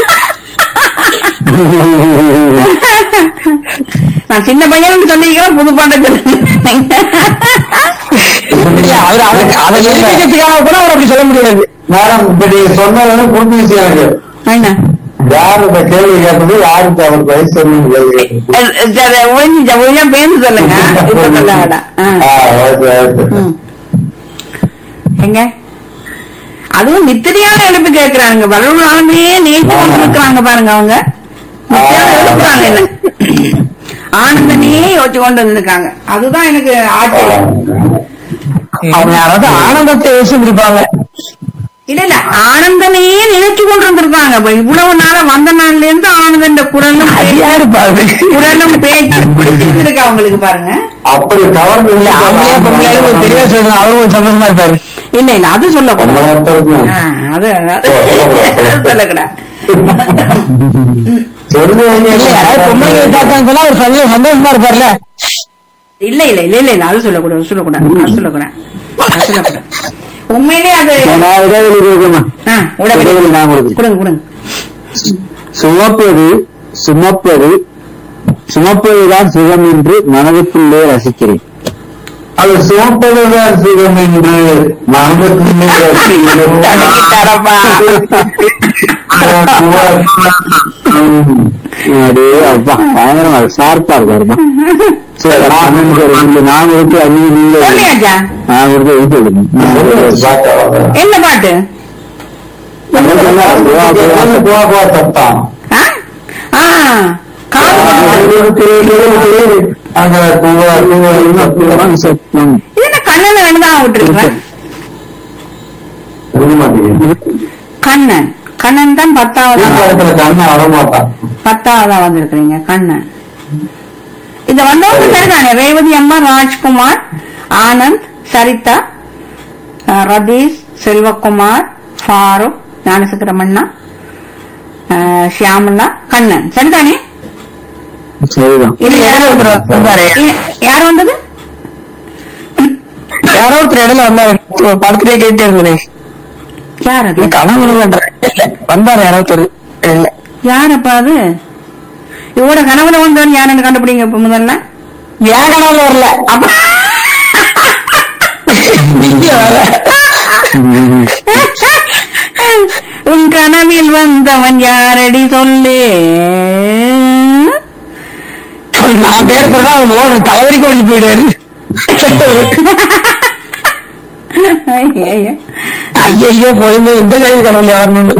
நான் சின்ன பையன் சொல்லிக்கிறேன் புது பாட்டை சொல்லுங்க அவர் அதை அதை நிரூபிக்கிறதுக்காக கூட அவர் அப்படி சொல்ல முடியாது மேடம் இப்படி சொன்னது புரிஞ்சு விஷயம் எனக்கு என்ன யார் இந்த கேள்வி கேட்டது யாருக்கு அவருக்கு வயசு சொல்லணும் கேள்வி கேட்டது அஹ், அஹ், சரி, ஒழிஞ்சு ஒழிஞ்சா பேச சொல்லுங்க இப்ப சொல்ல வேண்டாம் ஆ. ஆ, ஓகே ஓகே ம். எங்க அதுவும் நித்திரியான எழுப்பு கேட்கிறாங்க வரலாமையே நேற்று கொண்டு இருக்கிறாங்க பாருங்க அவங்க நித்திரியான எழுப்புறாங்க என்ன ஆனந்தனையே யோசிச்சு கொண்டு வந்திருக்காங்க அதுதான் எனக்கு ஆச்சரியம் அவங்க யாராவது ஆனந்தத்தை யோசிச்சிருப்பாங்க இல்ல இல்ல ஆனந்தனையே நினைச்சு கொண்டு வந்திருக்காங்க இப்ப இவ்வளவு நாளா வந்த நாள்ல இருந்து ஆனந்தன் குரலும் பேச்சு- யாரு பாருங்க குரலும் பேச்சு பிடிச்சிருக்கு அவங்களுக்கு பாருங்க அப்படி கவர்ந்து இல்ல அவங்களே பொம்பளையாரு ஒரு பெரிய சொல்லணும் அவரும் ஒரு சந்தோஷமா இருப்பாரு இல்ல இல்ல அது சொல்லக்கூடாது ஆ, அது அது சொல்லக்கூடாது இல்ல யாராவது பொம்பளைங்க பார்த்தாங்க சொன்னா ஒரு சந்தோஷம் சந்தோஷமா இருப்பார்ல இல்ல இல்ல இல்ல இல்ல இல்ல அது சொல்லக்கூடாது சொல்லக்கூடாது அது சொல்லக்கூடாது அது சொல்லக்கூடாது உண்மையிலே அது நான் இடைவெளி இருக்கணும் ஆ, உடனே இடைவெளி நான் கொடுக்குறேன். கொடுங்க கொடுங்க சுமப்பது சுமப்பது சுமப்பதுதான் சுகம் என்று மனதுக்குள்ளே ரசிக்கிறேன் அது சுமப்பதுதான் சுகம் என்று மனதுக்குள்ளே தரப்பா. அடே அப்பா பயங்கரமா ஷார்ப்பா இருக்காருமா சரி நான் இந்த நான் இருக்கு அஞ்சு நீங்க சொல்லியாச்சா நான் இருக்கு வீட்டு என்ன பாட்டு சத்தம் ஆ? ஆ காது சத்தம் இது என்ன கண்ணன் வேணுதான் விட்டுருக்கேன் கண்ணன் கண்ணன் தான் பத்தாவது பத்தாவதா வந்திருக்கிறீங்க கண்ணன் இது வந்தவங்க சரிதானே ரேவதி அம்மா ராஜ்குமார் ஆனந்த் சரிதா அஹ், ரதீஷ் செல்வகுமார் ஃபாரூக் ஞானசுக்கிரமண்ணா அஹ், ஷியாமலா கண்ணன் சரிதானே சரிதான் இது யார் வந்தாரு. இ- யார் வந்தது யாரோ ஒருத்தர் இடையில வந்தாரு படத்திலே கேட்டே இருந்தேன் யார் அது கனவு வந்தாரு யாரோ ஒருத்தர் இல்ல யாரப்பா அது இவோட கனவுல வந்தவன் யாருன்னு கண்டுபிடிங்க இப்ப முதல்ல என் கனவுல வரல அப்ப நீங்க வர உன் கனவில் வந்தவன் யாரடி சொல்லு நான் பேர் சொல்றா அவன் ஓடு தவறி கொண்டு போயிடுவாரு ஐயையோ. ஐயோ போய் இந்த கல்வி கனவுல வரணும்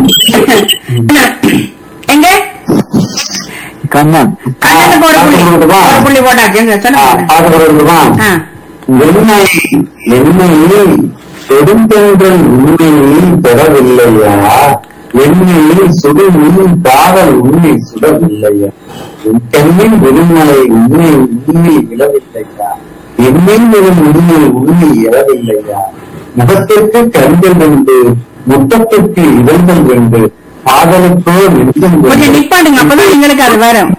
எங்க கண்ணன் கண்ணனுக்கு ஒரு புள்ளி ஒரு புள்ளி போட்டாச்சு எங்க சொல்லுங்க ஆ. என்னை என்னை கொடுத்தவுடன் உண்மையை பெறவில்லையா என்னை சுடும் உன் காதல் உண்மை சுடவில்லையா என் கண்ணின் வெறுமலை உண்மை உண்மை விழவில்லையா என்னில் வரும் உண்மை உண்மை இழவில்லையா முகத்திற்கு கண்கள் உண்டு முத்தத்திற்கு இதழ்கள் உண்டு காதலுக்கோ நெஞ்சம் கொஞ்சம் நிப்பாட்டுங்க அப்பதான் எங்களுக்கு அது வரும்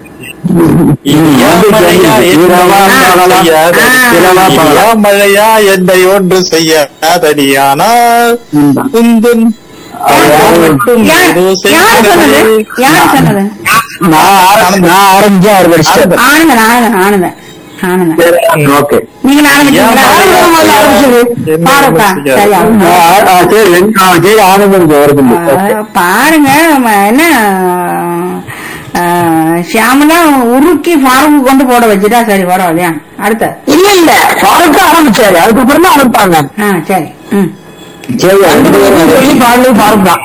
மழையா என்னை ஒன்று செய்யாதடியானால் உந்தன் யார் யார் சொன்னது யார் சொன்னது நான் ஆர- நான் ஆரம்பிச்சேன் அவர் படிச்சிட்டாரு ஆனந்தன் ஆனந்தன் ஆனந்தன் ஆனந்தன் ஓகே நீங்க ஆரம்பிச்சீங்களா ஏன் பாருப்பா சரியா சரி ஆ, சரி ஆனந்தம் வருது ஆ, பாருங்க நம்ம என்ன ஆ, ஷியாமலா உருக்கி ஃபார்முக்கு கொண்டு போட வச்சுட்டா சரி பரவாயில்லையா அடுத்த இல்ல இல்ல பாருக்க ஆரம்பிச்சாரு அதுக்கப்புறம் தான் ஆரம்பிப்பாங்க ஆ சரி ம் சரி சொல்லி பாடலும் பாருந்தான்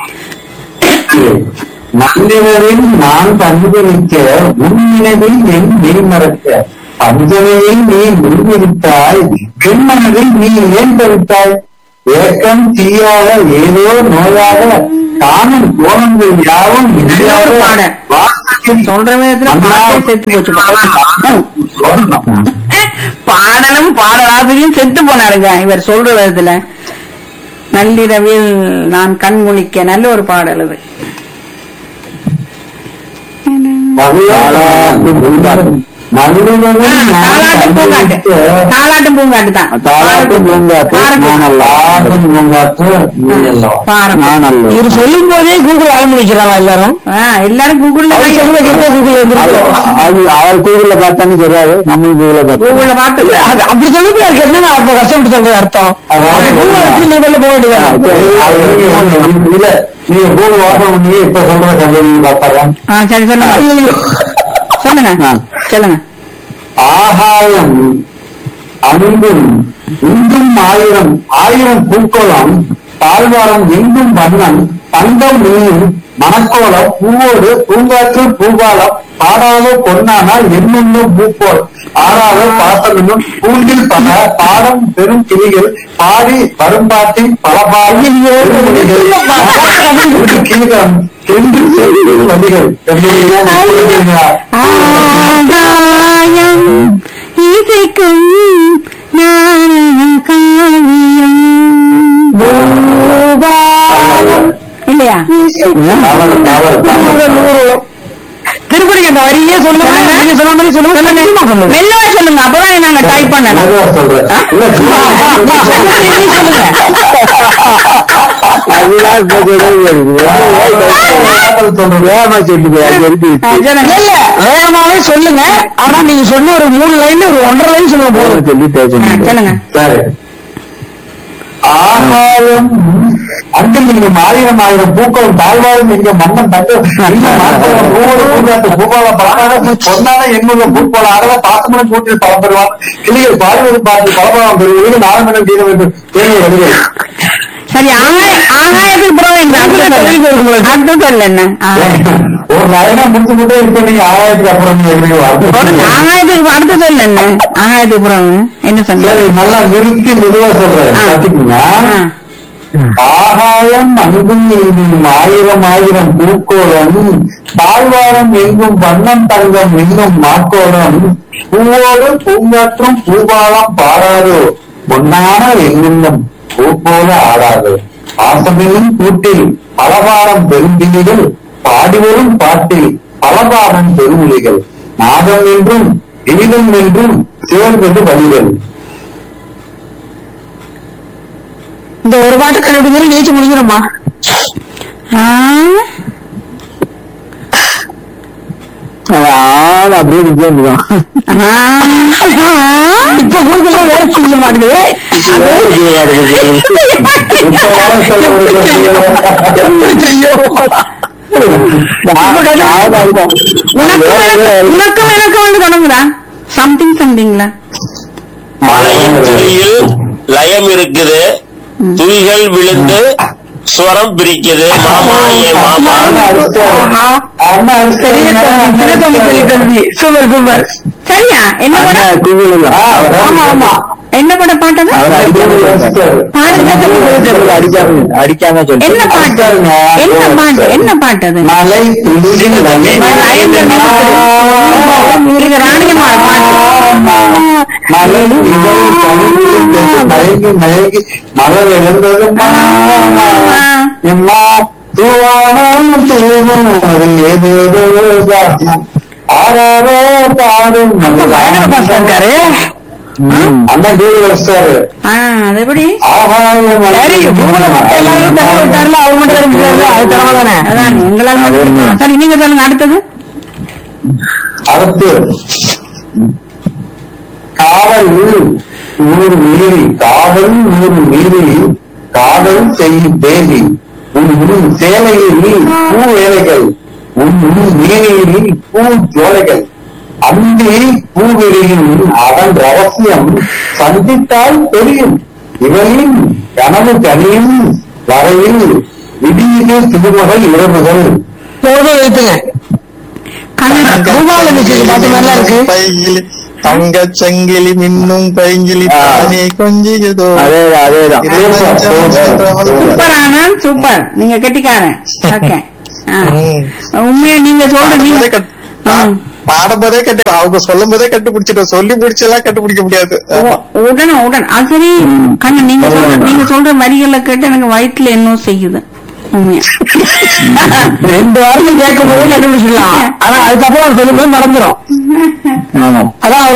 நல்லவரில் நான் பங்குபெருக்க உன்னினவில் என் மெய்மறக்க பஞ்சமையில் நீ முன்னிறுத்தாய் பெண்மனதில் நீ ஏன் தவித்தாய் ஏக்கம் தீயாக ஏதோ நோயாக காணும் கோணங்கள் யாவும் நல்ல ஒரு பாடல். வாசலில் சொல்ற விதத்துல பாட்டே செத்து போச்சு சொல்லணும். பாடலும் பாடலாசிரியும் செத்து போனாருங்க இவர் சொல்ற விதத்துல நள்ளிரவில் நான் கண் முழிக்க நல்ல ஒரு பாடல் அது தாலாட்டும் பூங்காட்டு தாலாட்டும் பூங்காட்டு தான் பாருங்க இது சொல்லும் போதே கூகுள் ஆரம்பிக்கிறாங்க எல்லாரும் ஆ, எல்லாரும் கூகுள்ல அவர் சொல்லுங்க கூகுள் அது அவர் கூகுள்ல பார்த்தான்னு தெரியாது நம்ம கூகுள்ல பார்த்தோம் கூகுள்ல பார்த்து அது அப்படி சொல்லுங்க அதுக்கு என்ன அப்ப கஷ்டப்பட்டு சொல்றது அர்த்தம் கூகுள் வச்சு லெவல்ல போக வேண்டியது இல்ல நீங்க கூகுள் ஓபன் பண்ணி இப்ப சொல்ற கம்பெனி பார்த்தாங்க ஆ சரி சொல்லுங்க சொல்லுங்க ஆ. சொல்லுங்க ஆகாயம் அன்பும் இன்றும் ஆயிரம் ஆயிரம் பூக்கோளம் தாழ்வாரம் எங்கும் வண்ணம் தங்கம் நீயும் மணக்கோல பூவோடு பூங்காற்று பூபாலம் பாடாத பொன்னானால் என்னென்னும் பூப்போல் ஆறாத பாசமென்னும் பூண்டில் பல பாடம் பெரும் கிளிகள் பாடி வரும்பாட்டின் பல பாடி கீழம் சென்று சென்று வழிகள் ஆகாயம் இசைக்கும் ஞான காவியம் பூபாலம். இல்லையா திருப்பதிக்கு அந்த வரியே சொல்லுங்க நீங்க சொன்ன மாதிரி சொல்லுங்க சொல்லுங்க மெல்லவா சொல்லுங்க அப்பதான் நாங்க டைப் பண்ணலாம் வேகமாவே சொல்லுங்க ஆனா நீங்க சொன்ன ஒரு மூணு லைன் ஒரு ஒன்றரை லைன் சொல்லுங்க போதும் சொல்லி சொல்லுங்க சரி ஆகாயம் அன்பில் நீங்க ஆயிரம் ஆயிரம் பூக்கள் தாழ்வாரும் இங்க மன்னன் தங்க பூவோடு பூங்காட்டு பூபால பலனான பொன்னான எண்ணுள்ள பூப்போல அகல பாசமன கூட்டில் பல பெறுவார் கிளிகள் பாடுவது பார்த்து பலபலம் பெறுவது நாலமனம் கீழ வேண்டும் தேவை வருகிறது சரி ஆகாய ஆகாயத்துக்கு புறம் என்ன அடுத்த சொல்ல என்ன ஆ. ஒரு லைனா முடிச்சு மட்டும் இருக்க நீங்க ஆயிரத்துக்கு அப்புறம் நீங்க எப்படி வாங்க? ஆகாயத்துக்கு அடுத்த சொல்ல என்ன ஆகாயத்துக்கு புறம் என்ன சொன்ன சரி நல்லா நிறுத்தி மெதுவா சொல்றேன் ஆ. பாத்தீங்கன்னா ஆ. ஆகாயம் அங்கும் எங்கும் ஆயிரம் ஆயிரம் பூக்கோளம் தாழ்வாரம் எங்கும் வண்ணம் தங்கம் எங்கும் மாக்கோளம் பூவோடு பூங்காற்றும் பூபாலம் பாடாதோ பொன்னான எங்குள்ளம் பூ போல ஆடாதோ ஆசமையும் கூட்டில் பலபாரம் பெரும்பிலிகள் பாடிவரும் பாட்டில் பலபாரம் பெருமொழிகள் நாதம் என்றும் கீதம் என்றும் சேர்ந்தது வழிகள் இந்த ஒரு பாட்டு கண்டுபிடிச்சு ஜெயிச்சு முடிஞ்சிருமா ஆள் அப்படியே வித்தியாசம் இப்ப கூகுள்ல வேற சொல்ல மாட்டேங்குது உனக்கும் எனக்கும் வந்து தொடங்குதா சம்திங் சம்திங்ல மலையின் துளியில் லயம் இருக்குது துளிகள் விழுந்து ஸ்வரம் பிரிக்குது மாமா ஏ மாமா சூப்பர் சூப்பர் சரியா என்ன படம் ஆமா ஆமா என்ன படம் பாட்டது அடிக்காம என்ன பாட்டு என்ன பாட்டு என்ன பாட்டு அது மலை துளியில் இது ராணியம்மாள் பாட்டு மலை இதழ் பனியில் பெற்று மயங்கி மயங்கி மலர் எழுந்ததும் எம்மா தூவானம் தூவும் அது ஏதேதோ காட்டும். ஆறாரோ பாடும் அந்த டீல் வச்சாரு ஆ, அது எப்படி ஆகாயம் அதான் உங்களால மட்டும். சரி நீங்க சொல்லுங்க அடுத்தது அடுத்து காவல் நூறு மீறி காவல் நூறு மீறி காவல் செய்யும் தேவி உன் உன் சேலையில் பூ வேலைகள் உன் உன் மீனியில் பூ ஜோலைகள் அந்தி பூவிரியும் அவன் ரகசியம் சந்தித்தால் தெரியும் இவளின் கனவு கனியும் வரையில் விடியுது திருமகள் இரவுகள் போதும் வைத்துங்க கண்ணன் பூபால மியூசிக் பாட்டு நல்லா இருக்கு பைங்கிலி தங்க சங்கிலி மின்னும் பைங்கிலி ஆ. தானே கொஞ்சியதோ அதேதான் அதேதான் சூப்பர் ஆனந்த் சூப்பர் நீங்க கெட்டிக்காரன் ஓகே ஆ. ம். உண்மையா நீங்க சொல்ற பாடும்போதே நீங்க கட்டு- ம். பாடும்போதே கட்டு அவங்க சொல்லும் போதே கண்டுபிடிச்சிட்டோம் சொல்லி முடிச்செல்லாம் கண்டுபிடிக்க முடியாது உ- உடனே உடனே அது சரி கண்ணு நீங்க சொல்ற நீங்க சொல்ற வரிகளை கேட்டு எனக்கு வயிற்றுல என்ன செய்யுது உண்மையா ரெண்டு வாரத்தில் கேட்கும் போது கண்டுபிடிச்சிடலாம் ஆனா அதுக்கப்புறம் சொல்லும்போது நடந்துரும் ஆமா அதான்